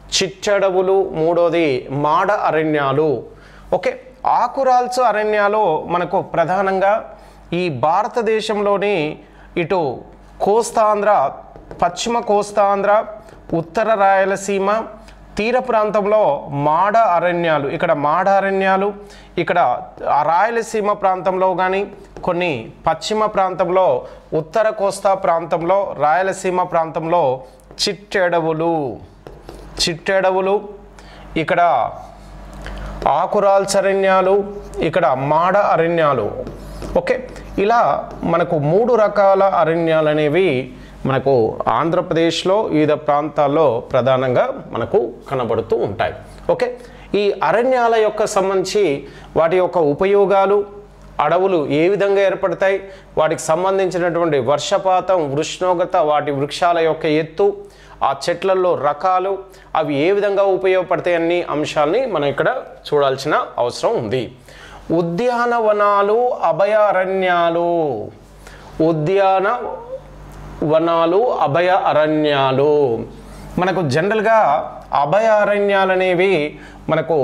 చిట్టడవులు మూడోది మాడ అరణ్యాలు ఓకే ఆకురాల్చు అరణ్యాలు మనకు ప్రధానంగా ఈ భారతదేశంలోని ఇటు కోస్తాంధ్ర పశ్చిమ కోస్తాంధ్ర ఉత్తర రాయలసీమ తీర ప్రాంతంలో మాడ అరణ్యాలు ఇక్కడ మాడ అరణ్యాలు ఇక్కడ ఆ రాయలసీమ ప్రాంతంలో కానీ కొన్ని పశ్చిమ ప్రాంతంలో ఉత్తర కోస్తా ప్రాంతంలో రాయలసీమ ప్రాంతంలో చిట్టెడవులు చిట్టెడవులు ఇక్కడ ఆకురాల్స్ అరణ్యాలు ఇక్కడ మాడ అరణ్యాలు ఓకే ఇలా మనకు మూడు రకాల అరణ్యాలు అనేవి మనకు ఆంధ్రప్రదేశ్లో వివిధ ప్రాంతాల్లో ప్రధానంగా మనకు కనబడుతూ ఉంటాయి ఓకే ఈ అరణ్యాల యొక్క సంబంధించి వాటి యొక్క ఉపయోగాలు అడవులు ఏ విధంగా ఏర్పడతాయి వాటికి సంబంధించినటువంటి వర్షపాతం ఉష్ణోగ్రత వాటి వృక్షాల యొక్క ఎత్తు ఆ చెట్లలో రకాలు అవి ఏ విధంగా ఉపయోగపడతాయి అన్ని అంశాలని మనం ఇక్కడ చూడాల్సిన అవసరం ఉంది ఉద్యానవనాలు అభయారణ్యాలు ఉద్యాన వనాలు అభయ అరణ్యాలు మనకు జనరల్గా అభయ అరణ్యాలు అనేవి మనకు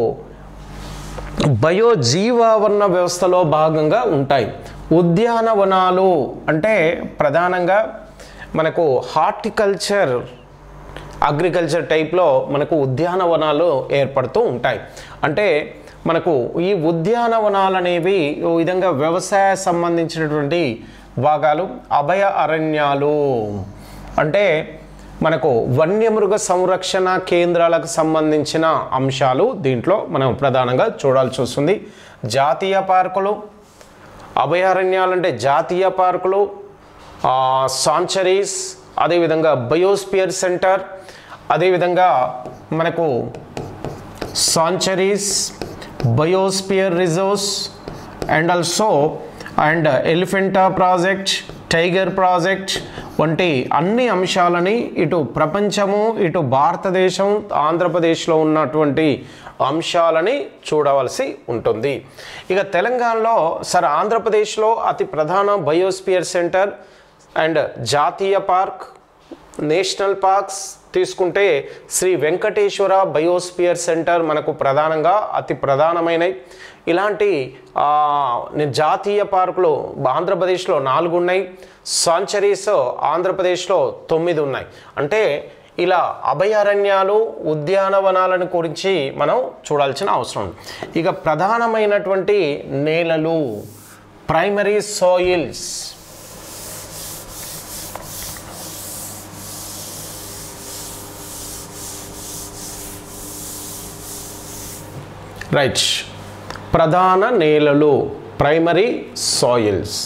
బయోజీవావరణ వ్యవస్థలో భాగంగా ఉంటాయి ఉద్యానవనాలు అంటే ప్రధానంగా మనకు హార్టికల్చర్ అగ్రికల్చర్ టైప్లో మనకు ఉద్యానవనాలు ఏర్పడుతూ ఉంటాయి అంటే మనకు ఈ ఉద్యానవనాలు అనేవి ఈ విధంగా వ్యవసాయ సంబంధించినటువంటి భాగాలు అభయ అరణ్యాలు అంటే మనకు వన్యమృగ సంరక్షణ కేంద్రాలకు సంబంధించిన అంశాలు దీంట్లో మనం ప్రధానంగా చూడాల్సి వస్తుంది జాతీయ పార్కులు అభయారణ్యాలు అంటే జాతీయ పార్కులు సాంచరీస్ అదేవిధంగా బయోస్పియర్ సెంటర్ అదేవిధంగా మనకు sanctuaries biosphere reserves and also and elephant project tiger project వంటి అన్ని అంశాలని ఇటు ప్రపంచము ఇటు భారతదేశం ఆంధ్రప్రదేశ్లో ఉన్నటువంటి అంశాలని చూడవలసి ఉంటుంది ఇక తెలంగాణలో సరే ఆంధ్రప్రదేశ్లో అతి ప్రధాన బయోస్పియర్ సెంటర్ అండ్ జాతీయ పార్క్ నేషనల్ పార్క్స్ తీసుకుంటే శ్రీ వెంకటేశ్వర బయోస్పియర్ సెంటర్ మనకు ప్రధానంగా అతి ప్రధానమైనవి ఇలాంటి ఆ, ని- జాతీయ పార్కులు ఆంధ్రప్రదేశ్లో నాలుగు ఉన్నాయి సాంచరీస్ ఆంధ్రప్రదేశ్లో తొమ్మిది ఉన్నాయి అంటే ఇలా అభయారణ్యాలు ఉద్యానవనాలను గురించి మనం చూడాల్సిన అవసరం ఉంది ఇక ప్రధానమైనటువంటి నేలలు ప్రైమరీ సాయిల్స్ రైట్ ప్రధాన నేలలు ప్రైమరీ సాయిల్స్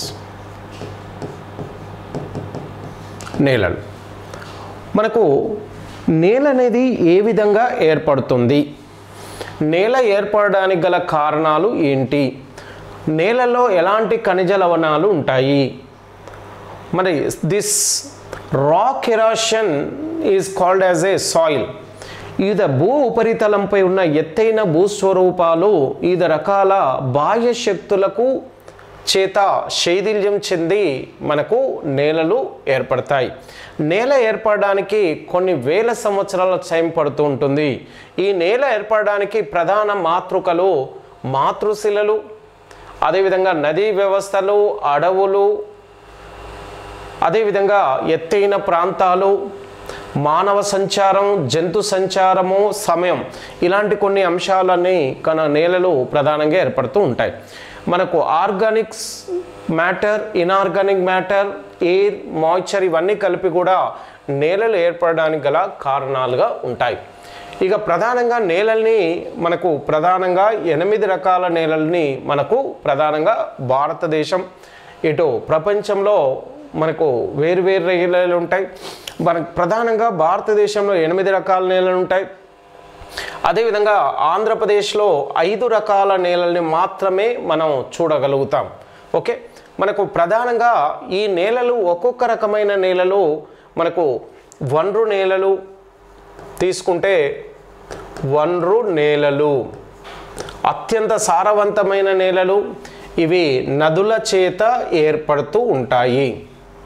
నేలలు మనకు నేల అనేది ఏ విధంగా ఏర్పడుతుంది నేల ఏర్పడడానికి గల కారణాలు ఏంటి నేలలో ఎలాంటి ఖనిజ లవణాలు ఉంటాయి మరి this rock erosion is called as a soil వివిధ భూ ఉపరితలంపై ఉన్న ఎత్తైన భూస్వరూపాలు వివిధ రకాల బాహ్య శక్తులకు చేత శైథిల్యం చెంది మనకు నేలలు ఏర్పడతాయి నేల ఏర్పడడానికి కొన్ని వేల సంవత్సరాల టైం పడుతూ ఉంటుంది ఈ నేల ఏర్పడడానికి ప్రధాన మాతృకలు మాతృశిలలు అదేవిధంగా నదీ వ్యవస్థలు అడవులు అదేవిధంగా ఎత్తైన ప్రాంతాలు మానవ సంచారం జంతు సంచారము సమయం ఇలాంటి కొన్ని అంశాలన్నీ కన నేలలు ప్రధానంగా ఏర్పడుతూ ఉంటాయి మనకు organics matter inorganic matter air moisture ఇవన్నీ కలిపి కూడా నేలలు ఏర్పడడానికి గల కారణాలుగా ఉంటాయి ఇక ప్రధానంగా నేలల్ని మనకు ప్రధానంగా ఎనిమిది రకాల నేలల్ని మనకు ప్రధానంగా భారతదేశం ఇటు ప్రపంచంలో మనకు వేరు వేరు నేలలు ఉంటాయి మనకు ప్రధానంగా భారతదేశంలో ఎనిమిది రకాల నేలలు ఉంటాయి అదేవిధంగా ఆంధ్రప్రదేశ్లో ఐదు రకాల నేలల్ని మాత్రమే మనం చూడగలుగుతాం ఓకే మనకు ప్రధానంగా ఈ నేలలు ఒక్కొక్క రకమైన నేలలు మనకు వనరు నేలలు తీసుకుంటే వనరు నేలలు అత్యంత సారవంతమైన నేలలు ఇవి నదుల చేత ఏర్పడుతూ ఉంటాయి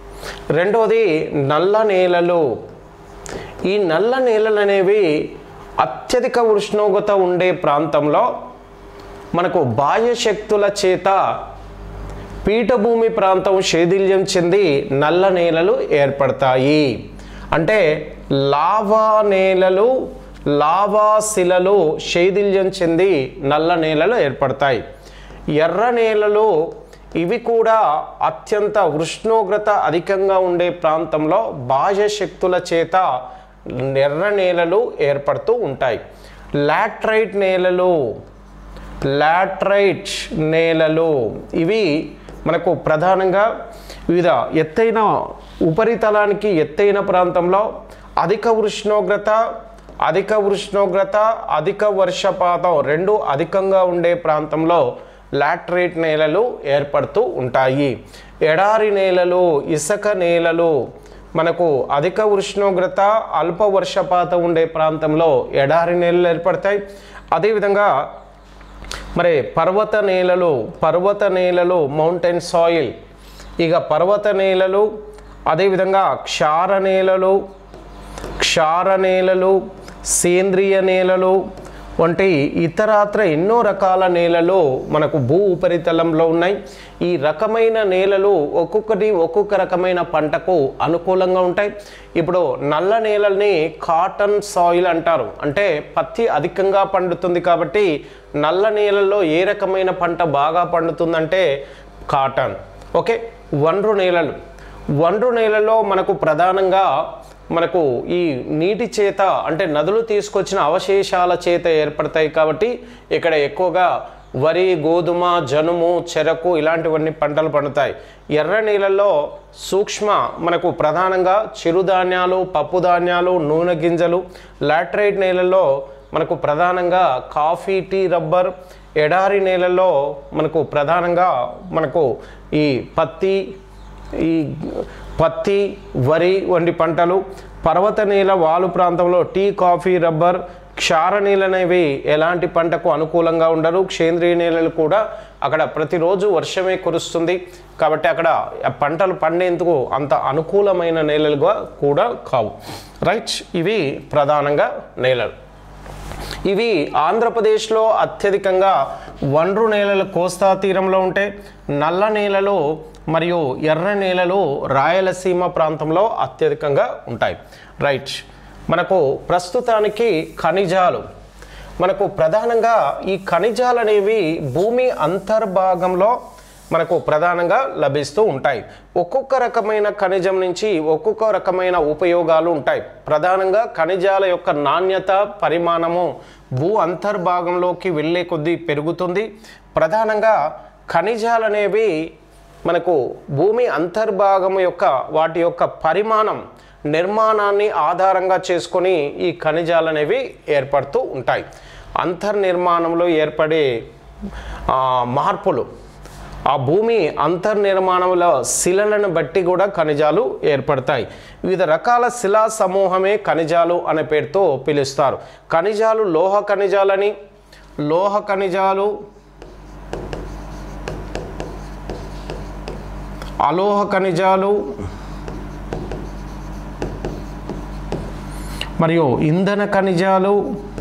రెండవది నల్ల నేలలు ఈ నల్ల నేలలు అనేవి అత్యధిక ఉష్ణోగ్రత ఉండే ప్రాంతంలో మనకు బాహ్య శక్తుల చేత పీఠభూమి ప్రాంతం శైథిల్యం చెంది నల్ల నేలలు ఏర్పడతాయి అంటే లావా నేలలు లావా శిలలు శైథిల్యం చెంది నల్ల నేలలు ఏర్పడతాయి ఎర్ర నేలలు ఇవి కూడా అత్యంత ఉష్ణోగ్రత అధికంగా ఉండే ప్రాంతంలో బాహ్య శక్తుల చేత ఎర్ర నేలలు ఏర్పడుతూ ఉంటాయి లాట్రైట్ నేలలు లాట్రైట్ నేలలు ఇవి మనకు ప్రధానంగా వివిధ ఎత్తైన ఉపరితలానికి ఎత్తైన ప్రాంతంలో అధిక ఉష్ణోగ్రత అధిక ఉష్ణోగ్రత అధిక వర్షపాతం రెండు అధికంగా ఉండే ప్రాంతంలో లాట్రైట్ నేలలు ఏర్పడుతూ ఉంటాయి ఎడారి నేలలు ఇసుక నేలలు మనకు అధిక ఉష్ణోగ్రత అల్ప వర్షపాతం ఉండే ప్రాంతంలో ఎడారి నేలలు ఏర్పడతాయి అదేవిధంగా మరి పర్వత నేలలు పర్వత నేలలు మౌంటైన్ సాయిల్ ఇక పర్వత నేలలు అదేవిధంగా క్షార నేలలు క్షార నేలలు సేంద్రియ నేలలు వంటి ఇతరాత్ర ఎన్నో రకాల నేలలు మనకు భూ ఉపరితలంలో ఉన్నాయి ఈ రకమైన నేలలు ఒక్కొక్కటి ఒక్కొక్క రకమైన పంటకు అనుకూలంగా ఉంటాయి ఇప్పుడు నల్ల నేలల్ని కాటన్ సాయిల్ అంటారు అంటే పత్తి అధికంగా పండుతుంది కాబట్టి నల్ల నేలల్లో ఏ రకమైన పంట బాగా పండుతుందంటే కాటన్ ఓకే ఒండ్రు నేలలు ఒండ్రు నేలలో మనకు ప్రధానంగా మనకు ఈ నీటి చేత అంటే నదులు తీసుకొచ్చిన అవశేషాల చేత ఏర్పడతాయి కాబట్టి ఇక్కడ ఎక్కువగా వరి గోధుమ జనుము చెరకు ఇలాంటివన్నీ పంటలు పండుతాయి ఎర్ర నీళ్ళల్లో సూక్ష్మ మనకు ప్రధానంగా చిరుధాన్యాలు పప్పు ధాన్యాలు నూనె గింజలు లాట్రైట్ నేలల్లో మనకు ప్రధానంగా కాఫీ టీ రబ్బర్ ఎడారి నేలల్లో మనకు ప్రధానంగా మనకు ఈ పత్తి ఈ పత్తి వరి వంటి పంటలు పర్వత నేల వాలు ప్రాంతంలో టీ కాఫీ రబ్బర్ క్షార నేలనేవి ఎలాంటి పంటకు అనుకూలంగా ఉండరు క్షేంద్రీయ నేలలు కూడా అక్కడ ప్రతిరోజు వర్షమే కురుస్తుంది కాబట్టి అక్కడ ఆ పంటలు పండేందుకు అంత అనుకూలమైన నేలలుగా కూడా కావు రైట్ ఇవి ప్రధానంగా నేలలు ఇవి ఆంధ్రప్రదేశ్లో అత్యధికంగా ఒండ్రు నేలలు కోస్తా తీరంలో ఉంటే నల్ల నేలలు మరియు ఎర్ర నేలలు రాయలసీమ ప్రాంతంలో అత్యధికంగా ఉంటాయి రైట్ మనకు ప్రస్తుతానికి ఖనిజాలు మనకు ప్రధానంగా ఈ ఖనిజాలు అనేవి భూమి అంతర్భాగంలో మనకు ప్రధానంగా లభిస్తూ ఉంటాయి ఒక్కొక్క రకమైన ఖనిజం నుంచి ఒక్కొక్క రకమైన ఉపయోగాలు ఉంటాయి ప్రధానంగా ఖనిజాల యొక్క నాణ్యత పరిమాణము భూ అంతర్భాగంలోకి వెళ్ళే కొద్దీ పెరుగుతుంది ప్రధానంగా ఖనిజాలు అనేవి మనకు భూమి అంతర్భాగం యొక్క వాటి యొక్క పరిమాణం నిర్మాణాన్ని ఆధారంగా చేసుకొని ఈ ఖనిజాలు అనేవి ఏర్పడుతూ ఉంటాయి అంతర్నిర్మాణంలో ఏర్పడే ఆ, మార్పులు ఆ భూమి అంతర్నిర్మాణంలో శిలలను బట్టి కూడా ఖనిజాలు ఏర్పడతాయి వివిధ రకాల శిలా సమూహమే ఖనిజాలు అనే పేరుతో పిలుస్తారు ఖనిజాలు లోహ ఖనిజాలని లోహ ఖనిజాలు అలోహ ఖనిజాలు మరియు ఇంధన ఖనిజాలు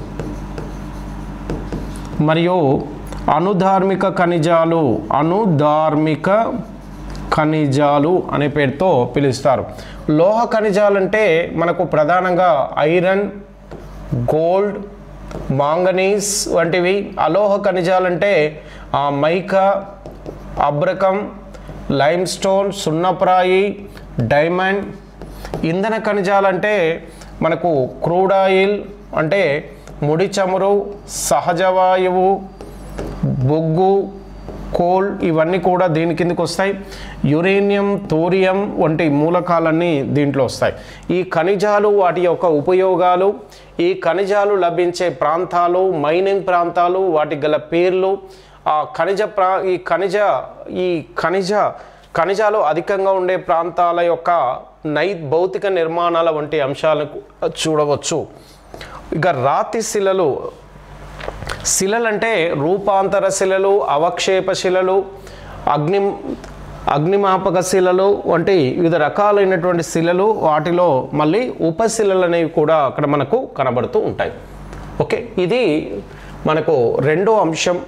మరియు అనుధార్మిక ఖనిజాలు అనుధార్మిక ఖనిజాలు అనే పేరుతో పిలుస్తారు లోహ ఖనిజాలు అంటే మనకు ప్రధానంగా ఐరన్ గోల్డ్ మాంగనీస్ వంటివి అలోహ ఖనిజాలు అంటే ఆ, మైకా అబ్రకం లైమ్ స్టోన్ సున్నప్రాయి డైమండ్ ఇంధన ఖనిజాలు అంటే మనకు క్రూడ్ ఆయిల్ అంటే ముడి చమురు సహజ వాయువు బొగ్గు కోల్ ఇవన్నీ కూడా దీని కిందకి వస్తాయి యురేనియం థోరియం వంటి మూలకాలన్నీ దీంట్లో వస్తాయి ఈ ఖనిజాలు వాటి యొక్క ఉపయోగాలు ఈ ఖనిజాలు లభించే ప్రాంతాలు మైనింగ్ ప్రాంతాలు వాటి గల పేర్లు ఆ ఖనిజ ప్రా ఈ ఖనిజ ఈ ఖనిజ ఖనిజాలు అధికంగా ఉండే ప్రాంతాల యొక్క నై భౌతిక నిర్మాణాల వంటి అంశాలను చూడవచ్చు ఇక రాతి శిలలు శిలలు అంటే రూపాంతర శిలలు అవక్షేప శిలలు అగ్ని అగ్నిమాపక శిలలు వంటి వివిధ రకాలైనటువంటి శిలలు వాటిలో మళ్ళీ ఉపశిలలు అనేవి కూడా అక్కడ మనకు కనబడుతూ ఉంటాయి ఓకే ఇది మనకు రెండో అంశం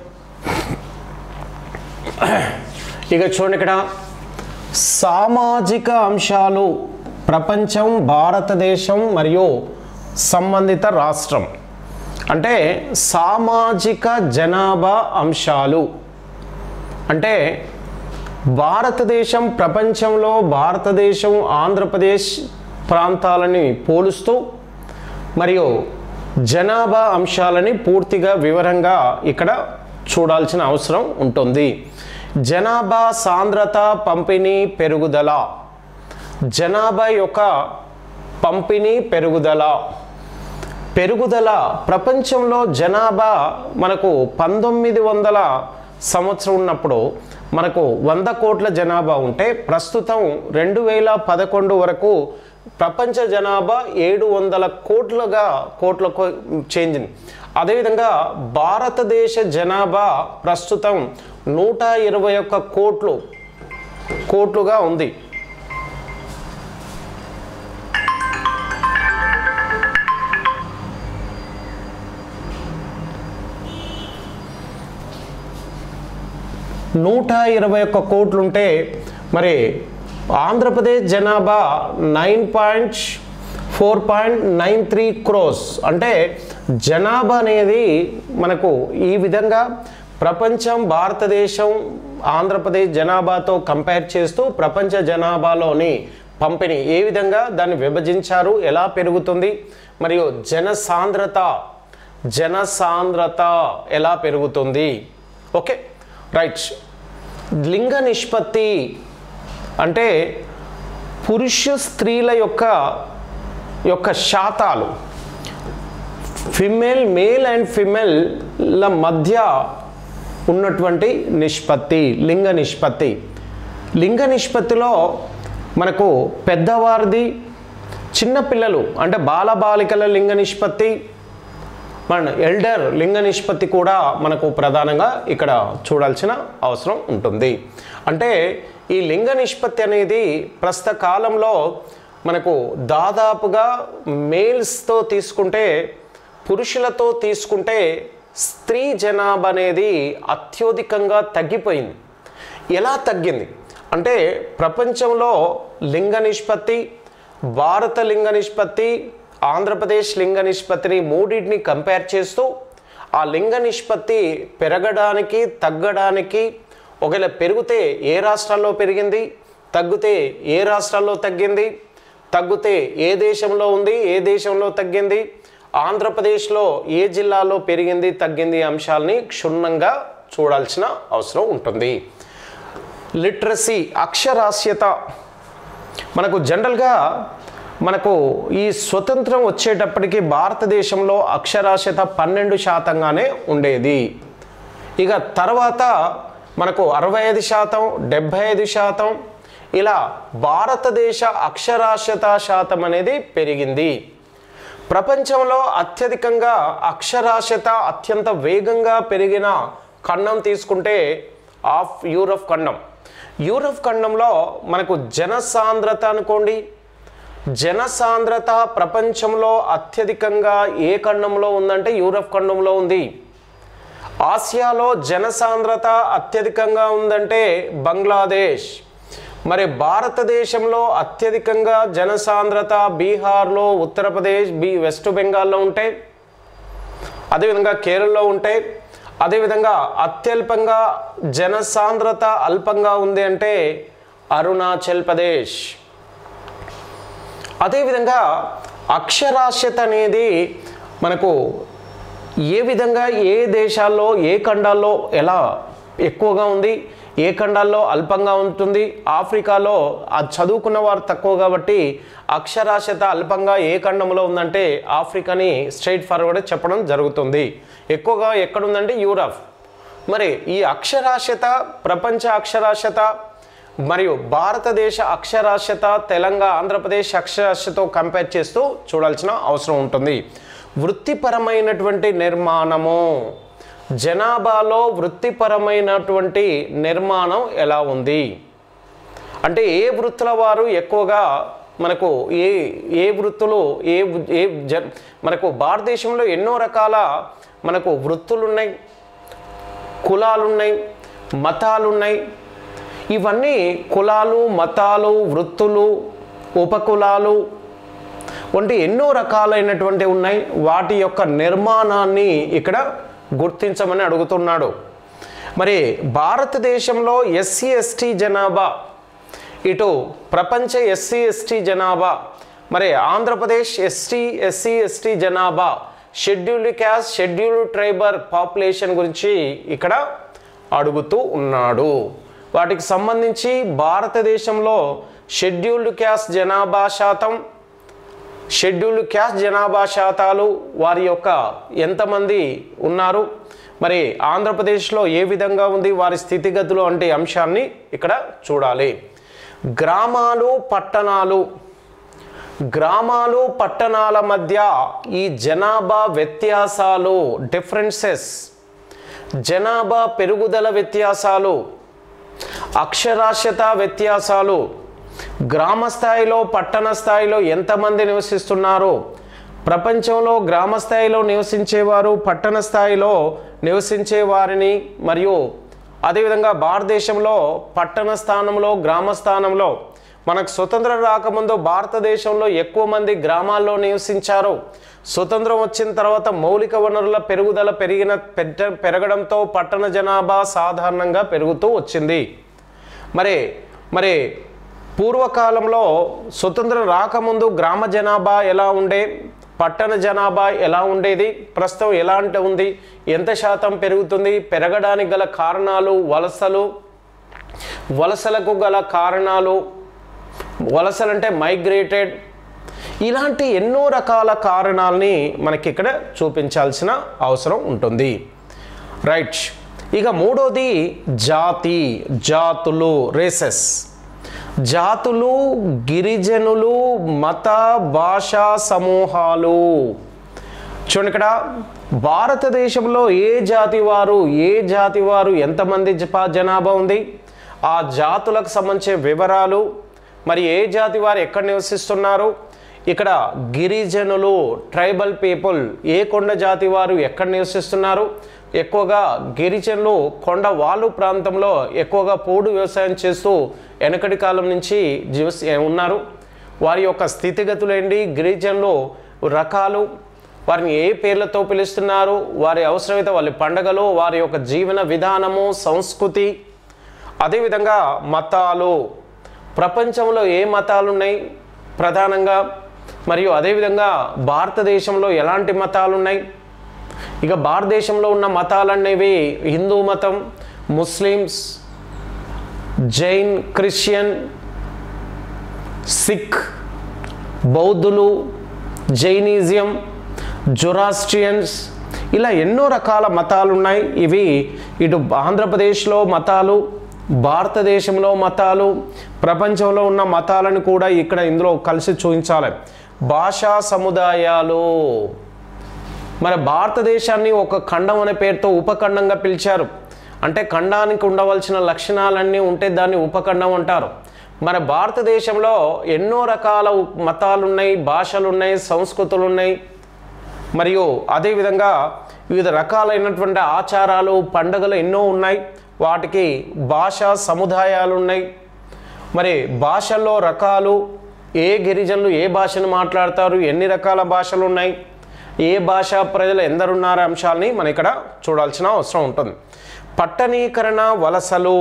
ఇక చూడండి ఇక్కడ సామాజిక అంశాలు ప్రపంచం భారతదేశం మరియు సంబంధిత రాష్ట్రం అంటే సామాజిక జనాభా అంశాలు అంటే భారతదేశం ప్రపంచంలో భారతదేశం ఆంధ్రప్రదేశ్ ప్రాంతాలని పోలుస్తూ మరియు జనాభా అంశాలని పూర్తిగా వివరంగా ఇక్కడ చూడాల్సిన అవసరం ఉంటుంది జనాభా సాంద్రత పంపిణీ పెరుగుదల జనాభా యొక్క పంపిణీ పెరుగుదల పెరుగుదల ప్రపంచంలో జనాభా మనకు పంతొమ్మిది వందల సంవత్సరం ఉన్నప్పుడు మనకు వంద కోట్ల జనాభా ఉంటే ప్రస్తుతం రెండు వేల పదకొండు వరకు ప్రపంచ జనాభా ఏడు వందల కోట్లుగా కోట్లకు చేంజ్ అదేవిధంగా భారతదేశ జనాభా ప్రస్తుతం నూట ఇరవై ఒక్క కోట్లు కోట్లుగా ఉంది నూట ఇరవై ఒక్క కోట్లుంటే మరి ఆంధ్రప్రదేశ్ జనాభా nine point four point nine three crores అంటే జనాభా అనేది మనకు ఈ విధంగా ప్రపంచం భారతదేశం ఆంధ్రప్రదేశ్ జనాభాతో కంపేర్ చేస్తూ ప్రపంచ జనాభాలోని పంపిణీ ఏ విధంగా దాన్ని విభజించారు ఎలా పెరుగుతుంది మరియు జన సాంద్రత జన సాంద్రత ఎలా పెరుగుతుంది ఓకే రైట్ లింగ నిష్పత్తి అంటే పురుష స్త్రీల యొక్క యొక్క శాతాలు ఫిమేల్ మేల్ అండ్ ఫిమేల్ల మధ్య ఉన్నటువంటి నిష్పత్తి లింగ నిష్పత్తి లింగ నిష్పత్తిలో మనకు పెద్దవారిది చిన్నపిల్లలు అంటే బాలబాలికల లింగ నిష్పత్తి మన ఎల్డర్ లింగ నిష్పత్తి కూడా మనకు ప్రధానంగా ఇక్కడ చూడాల్సిన అవసరం ఉంటుంది అంటే ఈ లింగ నిష్పత్తి అనేది ప్రస్తుత కాలంలో మనకు దాదాపుగా మేల్స్తో తీసుకుంటే పురుషులతో తీసుకుంటే స్త్రీ జనాభా అనేది అత్యధికంగా తగ్గిపోయింది ఎలా తగ్గింది అంటే ప్రపంచంలో లింగ నిష్పత్తి భారత లింగ నిష్పత్తి ఆంధ్రప్రదేశ్ లింగ నిష్పత్తిని మూడింటిని కంపేర్ చేస్తూ ఆ లింగ నిష్పత్తి పెరగడానికి తగ్గడానికి ఒకవేళ పెరిగితే ఏ రాష్ట్రాల్లో పెరిగింది తగ్గితే ఏ రాష్ట్రాల్లో తగ్గింది తగ్గితే ఏ దేశంలో ఉంది ఏ దేశంలో తగ్గింది ఆంధ్రప్రదేశ్లో ఏ జిల్లాలో పెరిగింది తగ్గింది అంశాలని క్షుణ్ణంగా చూడాల్సిన అవసరం ఉంటుంది లిటరసీ అక్షరాస్యత మనకు జనరల్గా మనకు ఈ స్వతంత్రం వచ్చేటప్పటికి భారతదేశంలో అక్షరాస్యత పన్నెండు శాతంగానే ఉండేది ఇక తర్వాత మనకు అరవై ఐదు శాతం డెబ్భై ఐదు శాతం ఇలా భారతదేశ అక్షరాస్యత శాతం అనేది పెరిగింది ప్రపంచంలో అత్యధికంగా అక్షరాస్యత అత్యంత వేగంగా పెరిగిన ఖండం తీసుకుంటే ఆఫ్ యూరప్ ఖండం యూరప్ ఖండంలో మనకు జనసాంద్రత అనుకోండి జనసాంద్రత ప్రపంచంలో అత్యధికంగా ఏ ఖండంలో ఉందంటే యూరప్ ఖండంలో ఉంది ఆసియాలో జనసాంద్రత అత్యధికంగా ఉందంటే బంగ్లాదేశ్ మరి భారతదేశంలో అత్యధికంగా జనసాంద్రత బీహార్లో ఉత్తరప్రదేశ్ బీ వెస్ట్ బెంగాల్లో ఉంటాయి అదేవిధంగా కేరళలో ఉంటాయి అదేవిధంగా అత్యల్పంగా జనసాంద్రత అల్పంగా ఉంది అంటే అరుణాచల్ ప్రదేశ్ అదేవిధంగా అక్షరాస్యత అనేది మనకు ఏ విధంగా ఏ దేశాల్లో ఏ ఖండాల్లో ఎలా ఎక్కువగా ఉంది ఏ ఖండాల్లో అల్పంగా ఉంటుంది ఆఫ్రికాలో ఆ చదువుకున్న వారు తక్కువ కాబట్టి అక్షరాస్యత అల్పంగా ఏ ఖండంలో ఉందంటే ఆఫ్రికాని స్ట్రైట్ ఫార్వర్డ్ చెప్పడం జరుగుతుంది ఎక్కువగా ఎక్కడుందంటే యూరప్ మరి ఈ అక్షరాస్యత ప్రపంచ అక్షరాస్యత మరియు భారతదేశ అక్షరాస్యత తెలంగాణ ఆంధ్రప్రదేశ్ అక్షరాస్యతతో కంపేర్ చేస్తూ చూడాల్సిన అవసరం ఉంటుంది వృత్తిపరమైనటువంటి నిర్మాణము జనాభాలో వృత్తిపరమైనటువంటి నిర్మాణం ఎలా ఉంది అంటే ఏ వృత్తుల వారు ఎక్కువగా మనకు ఏ ఏ వృత్తులు ఏ ఏ జ మనకు భారతదేశంలో ఎన్నో రకాల మనకు వృత్తులు ఉన్నాయి కులాలు ఉన్నాయి మతాలు ఉన్నాయి ఇవన్నీ కులాలు మతాలు వృత్తులు ఉపకులాలు వంటి ఎన్నో రకాలైనటువంటి ఉన్నాయి వాటి యొక్క నిర్మాణాన్ని ఇక్కడ గుర్తించమని అడుగుతున్నాడు మరి భారతదేశంలో ఎస్సీ ఎస్టీ జనాభా ఇటు ప్రపంచ ఎస్సీ ఎస్టీ జనాభా మరి ఆంధ్రప్రదేశ్ ఎస్టీ ఎస్సీ ఎస్టీ జనాభా scheduled caste scheduled tribal population గురించి ఇక్కడ అడుగుతూ ఉన్నాడు వాటికి సంబంధించి భారతదేశంలో షెడ్యూల్డ్ క్యాస్ట్ జనాభా శాతం షెడ్యూల్డ్ క్యాస్ట్ జనాభా శాతాలు వారి యొక్క ఎంతమంది ఉన్నారు మరి ఆంధ్రప్రదేశ్లో ఏ విధంగా ఉంది వారి స్థితిగతులు అంటే అంశాన్ని ఇక్కడ చూడాలి గ్రామాలు పట్టణాలు గ్రామాలు పట్టణాల మధ్య ఈ జనాభా వ్యత్యాసాలు డిఫరెన్సెస్ జనాభా పెరుగుదల వ్యత్యాసాలు అక్షరాస్యత వ్యత్యాసాలు గ్రామ స్థాయిలో పట్టణ స్థాయిలో ఎంతమంది నివసిస్తున్నారు ప్రపంచంలో గ్రామ స్థాయిలో నివసించేవారు పట్టణ స్థాయిలో నివసించే వారిని మరియు అదేవిధంగా భారతదేశంలో పట్టణ స్థానంలో గ్రామ స్థానంలో మనకు స్వతంత్రం రాకముందు భారతదేశంలో ఎక్కువ మంది గ్రామాల్లో నివసించారు స్వతంత్రం వచ్చిన తర్వాత మౌలిక వనరుల పెరుగుదల పెరిగిన పెద్ద పెరగడంతో పట్టణ జనాభా సాధారణంగా పెరుగుతూ వచ్చింది మరి మరి పూర్వకాలంలో స్వతంత్రం రాకముందు గ్రామ జనాభా ఎలా ఉండే పట్టణ జనాభా ఎలా ఉండేది ప్రస్తుతం ఎలాంటి ఉంది ఎంత శాతం పెరుగుతుంది పెరగడానికి గల కారణాలు వలసలు వలసలకు గల కారణాలు వలసలంటే మైగ్రేటెడ్ ఇలాంటి ఎన్నో రకాల కారణాలని మనకి ఇక్కడ చూపించాల్సిన అవసరం ఉంటుంది రైట్ ఇక మూడోది జాతి జాతులు రేసెస్ జాతులు గిరిజనులు మత భాషా సమూహాలు చూడండి ఇక్కడ భారతదేశంలో ఏ జాతి వారు ఏ జాతి వారు ఎంతమంది జపా- జనాభా ఉంది ఆ జాతులకు సంబంధించిన వివరాలు మరి ఏ జాతి వారు ఎక్కడ నివసిస్తున్నారు ఇక్కడ గిరిజనులు ట్రైబల్ పీపుల్ ఏ కొండ జాతి వారు ఎక్కడ నివసిస్తున్నారు ఎక్కువగా గిరిజనులు కొండ వాలు ప్రాంతంలో ఎక్కువగా పోడు వ్యవసాయం చేస్తూ వెనకటి కాలం నుంచి జీవస్ ఉన్నారు వారి యొక్క స్థితిగతులు ఏంటి గిరిజనులు రకాలు వారిని ఏ పేర్లతో పిలుస్తున్నారు వారి అవసరమైతే వాళ్ళ పండగలు వారి యొక్క జీవన విధానము సంస్కృతి అదేవిధంగా మతాలు ప్రపంచంలో ఏ మతాలు ఉన్నాయి ప్రధానంగా మరియు అదేవిధంగా భారతదేశంలో ఎలాంటి మతాలు ఉన్నాయి ఇక భారతదేశంలో ఉన్న మతాలు అనేవి హిందూ మతం ముస్లిమ్స్ జైన్ క్రిస్టియన్ సిక్ బౌద్ధులు జైనిజం జొరాస్ట్రియన్స్ ఇలా ఎన్నో రకాల మతాలు ఉన్నాయి ఇవి ఇటు ఆంధ్రప్రదేశ్లో మతాలు భారతదేశంలో మతాలు ప్రపంచంలో ఉన్న మతాలను కూడా ఇక్కడ ఇందులో కలిసి చూపించాలి భాషా సముదాయాలు మరి భారతదేశాన్ని ఒక ఖండం అనే పేరుతో ఉపఖండంగా పిలిచారు అంటే ఖండానికి ఉండవలసిన లక్షణాలన్నీ ఉంటే దాన్ని ఉపఖండం అంటారు మన భారతదేశంలో ఎన్నో రకాల ఉ- మతాలు ఉన్నాయి భాషలు ఉన్నాయి సంస్కృతులు ఉన్నాయి మరియు అదేవిధంగా వివిధ రకాలైనటువంటి ఆచారాలు పండుగలు ఎన్నో ఉన్నాయి వాటికి భాషా సముదాయాలు ఉన్నాయి మరి భాషల్లో రకాలు ఏ గిరిజనులు ఏ భాషను మాట్లాడతారు ఎన్ని రకాల భాషలు ఉన్నాయి ఏ భాషా ప్రజలు ఎందరున్నారు అంశాలని మనం ఇక్కడ చూడాల్సిన అవసరం ఉంటుంది పట్టణీకరణ వలసలు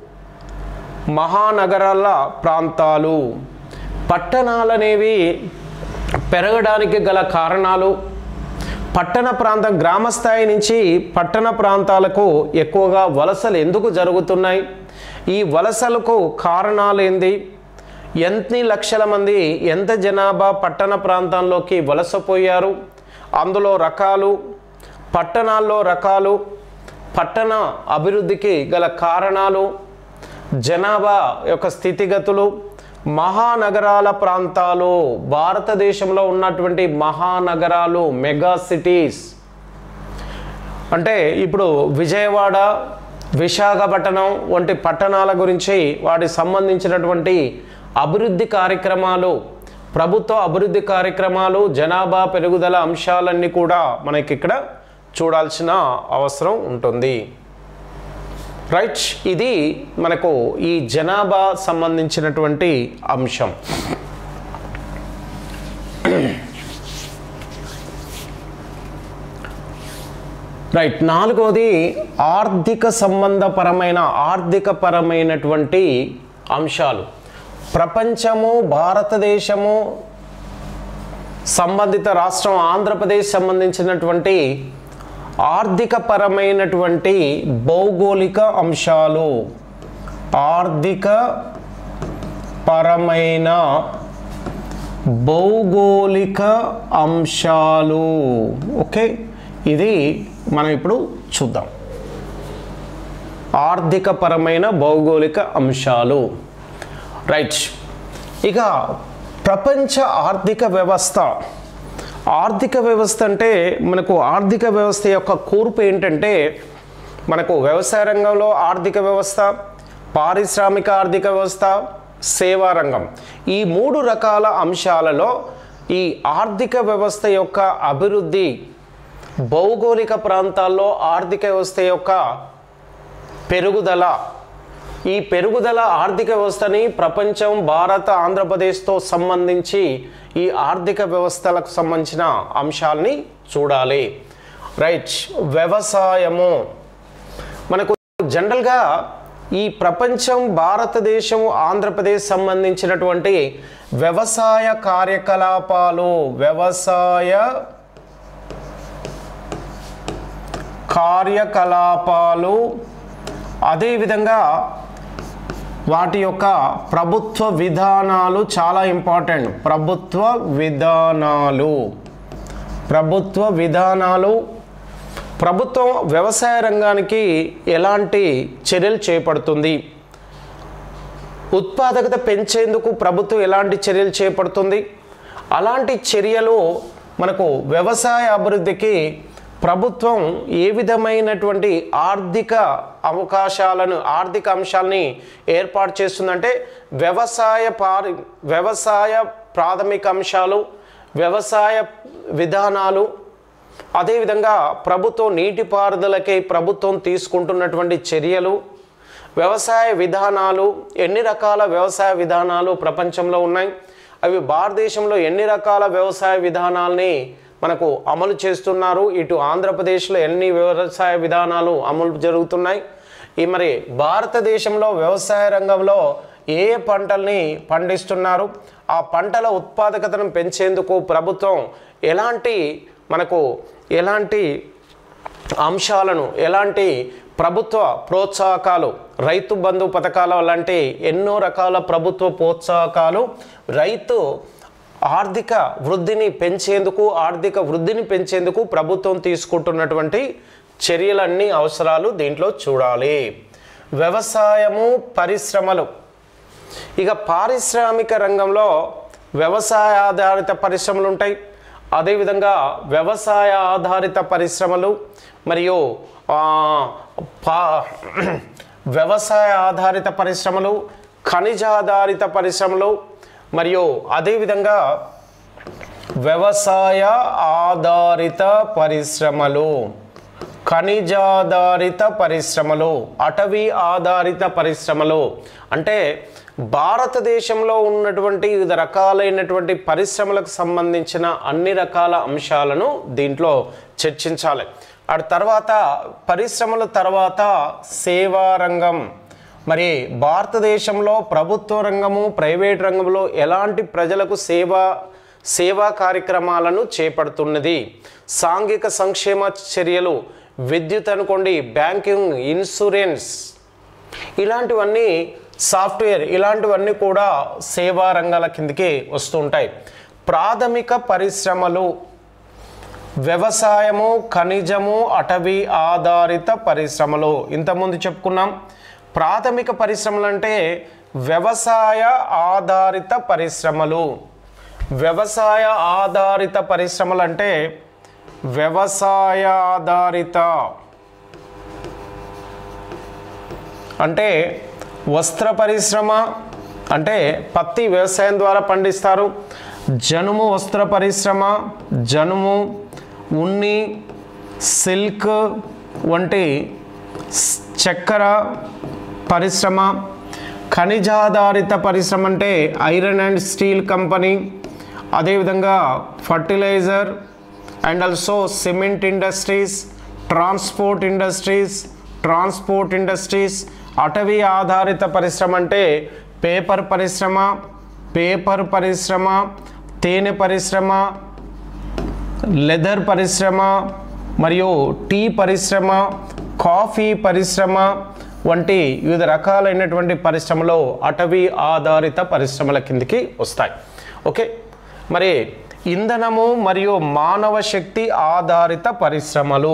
మహానగరాల ప్రాంతాలు పట్టణాలనేవి పెరగడానికి గల కారణాలు పట్టణ ప్రాంతం గ్రామ స్థాయి నుంచి పట్టణ ప్రాంతాలకు ఎక్కువగా వలసలు ఎందుకు జరుగుతున్నాయి ఈ వలసలకు కారణాలు ఏంది ఎన్ని లక్షల మంది ఎంత జనాభా పట్టణ ప్రాంతాల్లోకి వలసపోయారు అందులో రకాలు పట్టణాల్లో రకాలు పట్టణ అభివృద్ధికి గల కారణాలు జనాభా యొక్క స్థితిగతులు మహానగరాల ప్రాంతాలు భారతదేశంలో ఉన్నటువంటి మహానగరాలు మెగా సిటీస్ అంటే ఇప్పుడు విజయవాడ విశాఖపట్నం వంటి పట్టణాల గురించి వాటికి సంబంధించినటువంటి అభివృద్ధి కార్యక్రమాలు ప్రభుత్వ అభివృద్ధి కార్యక్రమాలు జనాభా పెరుగుదల అంశాలన్నీ కూడా మనకి ఇక్కడ చూడాల్సిన అవసరం ఉంటుంది రైట్ ఇది మనకు ఈ జనాభా సంబంధించినటువంటి అంశం రైట్ నాలుగోది ఆర్థిక సంబంధపరమైన ఆర్థిక పరమైనటువంటి అంశాలు ప్రపంచము భారతదేశము సంబంధిత రాష్ట్రం ఆంధ్రప్రదేశ్ సంబంధించినటువంటి ఆర్థిక పరమైనటువంటి భౌగోళిక అంశాలు ఆర్థిక పరమైన భౌగోళిక అంశాలు ఓకే ఇది మనం ఇప్పుడు చూద్దాం ఆర్థిక పరమైన భౌగోళిక అంశాలు రైట్ ఇక ప్రపంచ ఆర్థిక వ్యవస్థ ఆర్థిక వ్యవస్థ అంటే మనకు ఆర్థిక వ్యవస్థ యొక్క కూర్పు ఏంటంటే మనకు వ్యవసాయ రంగంలో ఆర్థిక వ్యవస్థ పారిశ్రామిక ఆర్థిక వ్యవస్థ సేవా రంగం ఈ మూడు రకాల అంశాలలో ఈ ఆర్థిక వ్యవస్థ యొక్క అభివృద్ధి భౌగోళిక ప్రాంతాల్లో ఆర్థిక వ్యవస్థ యొక్క పెరుగుదల ఈ పెరుగుదల ఆర్థిక వ్యవస్థని ప్రపంచం భారత ఆంధ్రప్రదేశ్తో సంబంధించి ఈ ఆర్థిక వ్యవస్థలకు సంబంధించిన అంశాలని చూడాలి రైట్ వ్యవసాయము మనకు జనరల్గా ఈ ప్రపంచం భారతదేశం ఆంధ్రప్రదేశ్ సంబంధించినటువంటి వ్యవసాయ కార్యకలాపాలు వ్యవసాయ కార్యకలాపాలు అదేవిధంగా వాటి యొక్క ప్రభుత్వ విధానాలు చాలా ఇంపార్టెంట్ ప్రభుత్వ విధానాలు ప్రభుత్వ విధానాలు ప్రభుత్వం వ్యవసాయ రంగానికి ఎలాంటి చర్యలు చేపడుతుంది ఉత్పాదకత పెంచేందుకు ప్రభుత్వం ఎలాంటి చర్యలు చేపడుతుంది అలాంటి చర్యలు మనకు వ్యవసాయ అభివృద్ధికి ప్రభుత్వం ఏ విధమైనటువంటి ఆర్థిక అవకాశాలను ఆర్థిక అంశాలని ఏర్పాటు చేస్తుందంటే వ్యవసాయ పారి వ్యవసాయ ప్రాథమిక అంశాలు వ్యవసాయ విధానాలు అదేవిధంగా ప్రభుత్వం నీటిపారుదలకై ప్రభుత్వం తీసుకుంటున్నటువంటి చర్యలు వ్యవసాయ విధానాలు ఎన్ని రకాల వ్యవసాయ విధానాలు ప్రపంచంలో ఉన్నాయి అవి భారతదేశంలో ఎన్ని రకాల వ్యవసాయ విధానాల్ని మనకు అమలు చేస్తున్నారు ఇటు ఆంధ్రప్రదేశ్లో ఎన్ని వ్యవసాయ విధానాలు అమలు జరుగుతున్నాయి ఈ మరి భారతదేశంలో వ్యవసాయ రంగంలో ఏ ఏ పంటల్ని పండిస్తున్నారు ఆ పంటల ఉత్పాదకతను పెంచేందుకు ప్రభుత్వం ఎలాంటి మనకు ఎలాంటి అంశాలను ఎలాంటి ప్రభుత్వ ప్రోత్సాహకాలు రైతు బంధు పథకాలు లాంటి ఎన్నో రకాల ప్రభుత్వ ప్రోత్సాహకాలు రైతు ఆర్థిక వృద్ధిని పెంచేందుకు ఆర్థిక వృద్ధిని పెంచేందుకు ప్రభుత్వం తీసుకుంటున్నటువంటి చర్యలన్నీ అవసరాలు దీంట్లో చూడాలి వ్యవసాయము పరిశ్రమలు ఇక పారిశ్రామిక రంగంలో వ్యవసాయ ఆధారిత పరిశ్రమలు ఉంటాయి అదేవిధంగా వ్యవసాయ ఆధారిత పరిశ్రమలు మరియు ఆ, పా వ్యవసాయ ఆధారిత పరిశ్రమలు ఖనిజ ఆధారిత పరిశ్రమలు మరియు అదేవిధంగా వ్యవసాయ ఆధారిత పరిశ్రమలు ఖనిజాధారిత పరిశ్రమలు అటవీ ఆధారిత పరిశ్రమలు అంటే భారతదేశంలో ఉన్నటువంటి వివిధ రకాలైనటువంటి పరిశ్రమలకు సంబంధించిన అన్ని రకాల అంశాలను దీంట్లో చర్చించాలి ఆ తర్వాత పరిశ్రమల తర్వాత సేవా రంగం మరి భారతదేశంలో ప్రభుత్వ రంగము ప్రైవేట్ రంగంలో ఎలాంటి ప్రజలకు సేవ సేవా కార్యక్రమాలను చేపడుతున్నది సాంఘిక సంక్షేమ చర్యలు విద్యుత్ అనుకోండి బ్యాంకింగ్ ఇన్సూరెన్స్ ఇలాంటివన్నీ సాఫ్ట్వేర్ ఇలాంటివన్నీ కూడా సేవా రంగాల కిందకి వస్తూ ఉంటాయి ప్రాథమిక పరిశ్రమలు వ్యవసాయము ఖనిజము అటవీ ఆధారిత పరిశ్రమలు ఇంతకుముందు చెప్పుకున్నాం ప్రాథమిక పరిశ్రమలు అంటే వ్యవసాయ ఆధారిత పరిశ్రమలు వ్యవసాయ ఆధారిత పరిశ్రమలు అంటే వ్యవసాయ ఆధారిత అంటే వస్త్ర పరిశ్రమ అంటే పత్తి వ్యవసాయం ద్వారా పండిస్తారు జనుము వస్త్ర పరిశ్రమ జనుము ఉన్ని సిల్క్ వంటి స్- చక్కెర పరిశ్రమ ఖనిజాధారిత పరిశ్రమ అంటే ఐరన్ అండ్ స్టీల్ కంపెనీ అదేవిధంగా fertiliser and also cement industries transport industries transport industries అటవీ ఆధారిత పరిశ్రమ అంటే పేపర్ పరిశ్రమ పేపర్ పరిశ్రమ తేనె పరిశ్రమ లెదర్ పరిశ్రమ మరియు టీ పరిశ్రమ కాఫీ పరిశ్రమ వంటి వివిధ రకాలైనటువంటి పరిశ్రమలు అటవీ ఆధారిత పరిశ్రమల కిందికి వస్తాయి ఓకే మరి ఇంధనము మరియు మానవ శక్తి ఆధారిత పరిశ్రమలు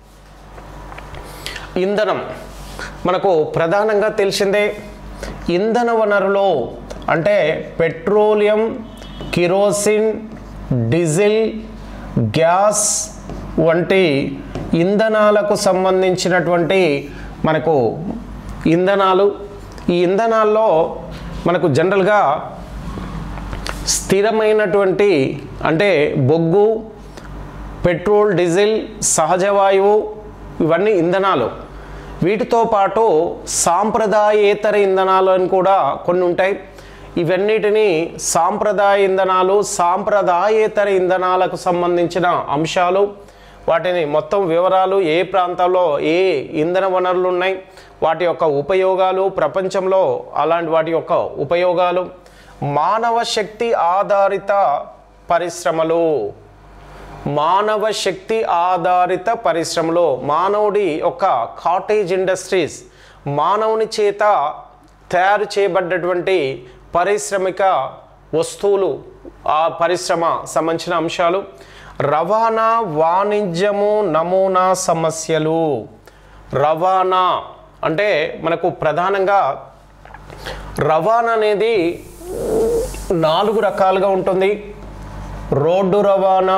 ఇంధనం మనకు ప్రధానంగా తెలిసిందే ఇంధన వనరులో అంటే పెట్రోలియం కిరోసిన్ డీజిల్ గ్యాస్ వంటి ఇంధనాలకు సంబంధించినటువంటి మనకు ఇంధనాలు ఈ ఇంధనాల్లో మనకు జనరల్గా స్థిరమైనటువంటి అంటే బొగ్గు పెట్రోల్ డీజిల్ సహజ వాయువు ఇవన్నీ ఇంధనాలు వీటితో పాటు సాంప్రదాయేతర ఇంధనాలు అని కూడా కొన్ని ఉంటాయి ఇవన్నిటిని సాంప్రదాయ ఇంధనాలు సాంప్రదాయేతర ఇంధనాలకు సంబంధించిన అంశాలు వాటిని మొత్తం వివరాలు ఏ ప్రాంతాల్లో ఏ ఇంధన వనరులు ఉన్నాయి వాటి యొక్క ఉపయోగాలు ప్రపంచంలో అలాంటి వాటి యొక్క ఉపయోగాలు మానవ శక్తి ఆధారిత పరిశ్రమలు మానవ శక్తి ఆధారిత పరిశ్రమలో మానవుడి యొక్క కాటేజ్ ఇండస్ట్రీస్ మానవుని చేత తయారు చేయబడ్డటువంటి పారిశ్రామిక వస్తువులు ఆ పరిశ్రమ సంబంధించిన అంశాలు రవాణా వాణిజ్యము నమూనా సమస్యలు రవాణా అంటే మనకు ప్రధానంగా రవాణా అనేది నాలుగు రకాలుగా ఉంటుంది రోడ్డు రవాణా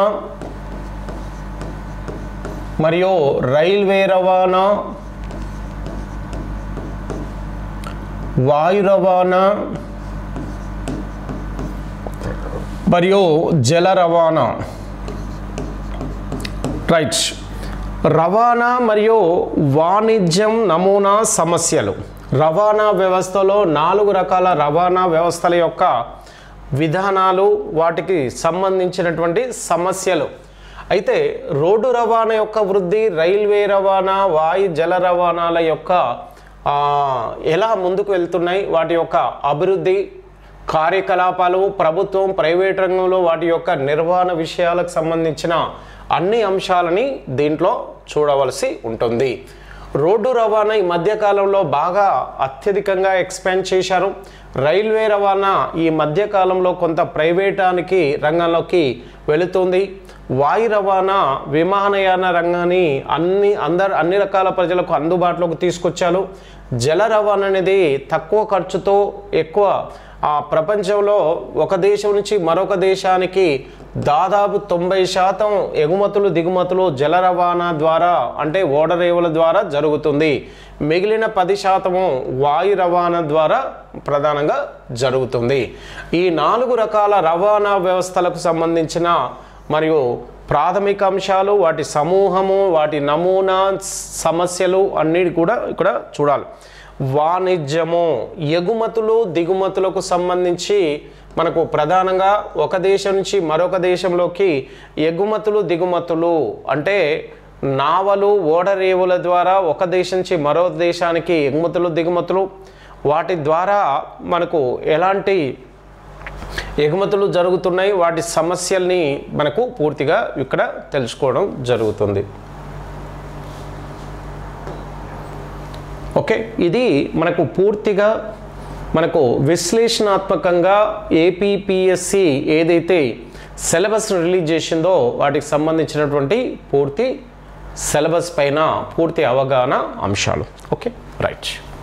మరియు రైల్వే రవాణా వాయు రవాణా మరియు జల రవాణా రైట్ రవాణా మరియు వాణిజ్యం నమూనా సమస్యలు రవాణా వ్యవస్థలో నాలుగు రకాల రవాణా వ్యవస్థల యొక్క విధానాలు వాటికి సంబంధించినటువంటి సమస్యలు అయితే రోడ్డు రవాణా యొక్క వృద్ధి రైల్వే రవాణా వాయు జల రవాణాల యొక్క ఆ, ఎలా ముందుకు వెళ్తున్నాయి వాటి యొక్క అభివృద్ధి కార్యకలాపాలు ప్రభుత్వం ప్రైవేట్ రంగంలో వాటి యొక్క నిర్వహణ విషయాలకు సంబంధించిన అన్ని అంశాలని దీంట్లో చూడవలసి ఉంటుంది రోడ్డు రవాణా ఈ మధ్యకాలంలో బాగా అత్యధికంగా ఎక్స్పాండ్ చేశారు రైల్వే రవాణా ఈ మధ్యకాలంలో కొంత ప్రైవేటానికి రంగంలోకి వెళుతుంది వాయు రవాణా విమానయాన రంగాన్ని అన్ని అందరు అన్ని రకాల ప్రజలకు అందుబాటులోకి తీసుకొచ్చారు జల రవాణా అనేది తక్కువ ఖర్చుతో ఎక్కువ ఆ ప్రపంచంలో ఒక దేశం నుంచి మరొక దేశానికి దాదాపు తొంభై శాతం ఎగుమతులు దిగుమతులు జల రవాణా ద్వారా అంటే ఓడరేవుల ద్వారా జరుగుతుంది మిగిలిన పది శాతము వాయు రవాణా ద్వారా ప్రధానంగా జరుగుతుంది ఈ నాలుగు రకాల రవాణా వ్యవస్థలకు సంబంధించిన మరియు ప్రాథమిక అంశాలు వాటి సమూహము వాటి నమూనా సమస్యలు అన్నిటి కూడా ఇక్కడ చూడాలి వాణిజ్యము ఎగుమతులు దిగుమతులకు సంబంధించి మనకు ప్రధానంగా ఒక దేశం నుంచి మరొక దేశంలోకి ఎగుమతులు దిగుమతులు అంటే నావలు ఓడరేవుల ద్వారా ఒక దేశం నుంచి మరో దేశానికి ఎగుమతులు దిగుమతులు వాటి ద్వారా మనకు ఎలాంటి ఎగుమతులు జరుగుతున్నాయి వాటి సమస్యల్ని మనకు పూర్తిగా ఇక్కడ తెలుసుకోవడం జరుగుతుంది ఓకే ఇది మనకు పూర్తిగా మనకు విశ్లేషణాత్మకంగా ఏపీపీఎస్సి ఏదైతే సిలబస్ రిలీజ్ చేసిందో వాటికి సంబంధించినటువంటి పూర్తి సిలబస్ పైన పూర్తి అవగాహన అంశాలు ఓకే రైట్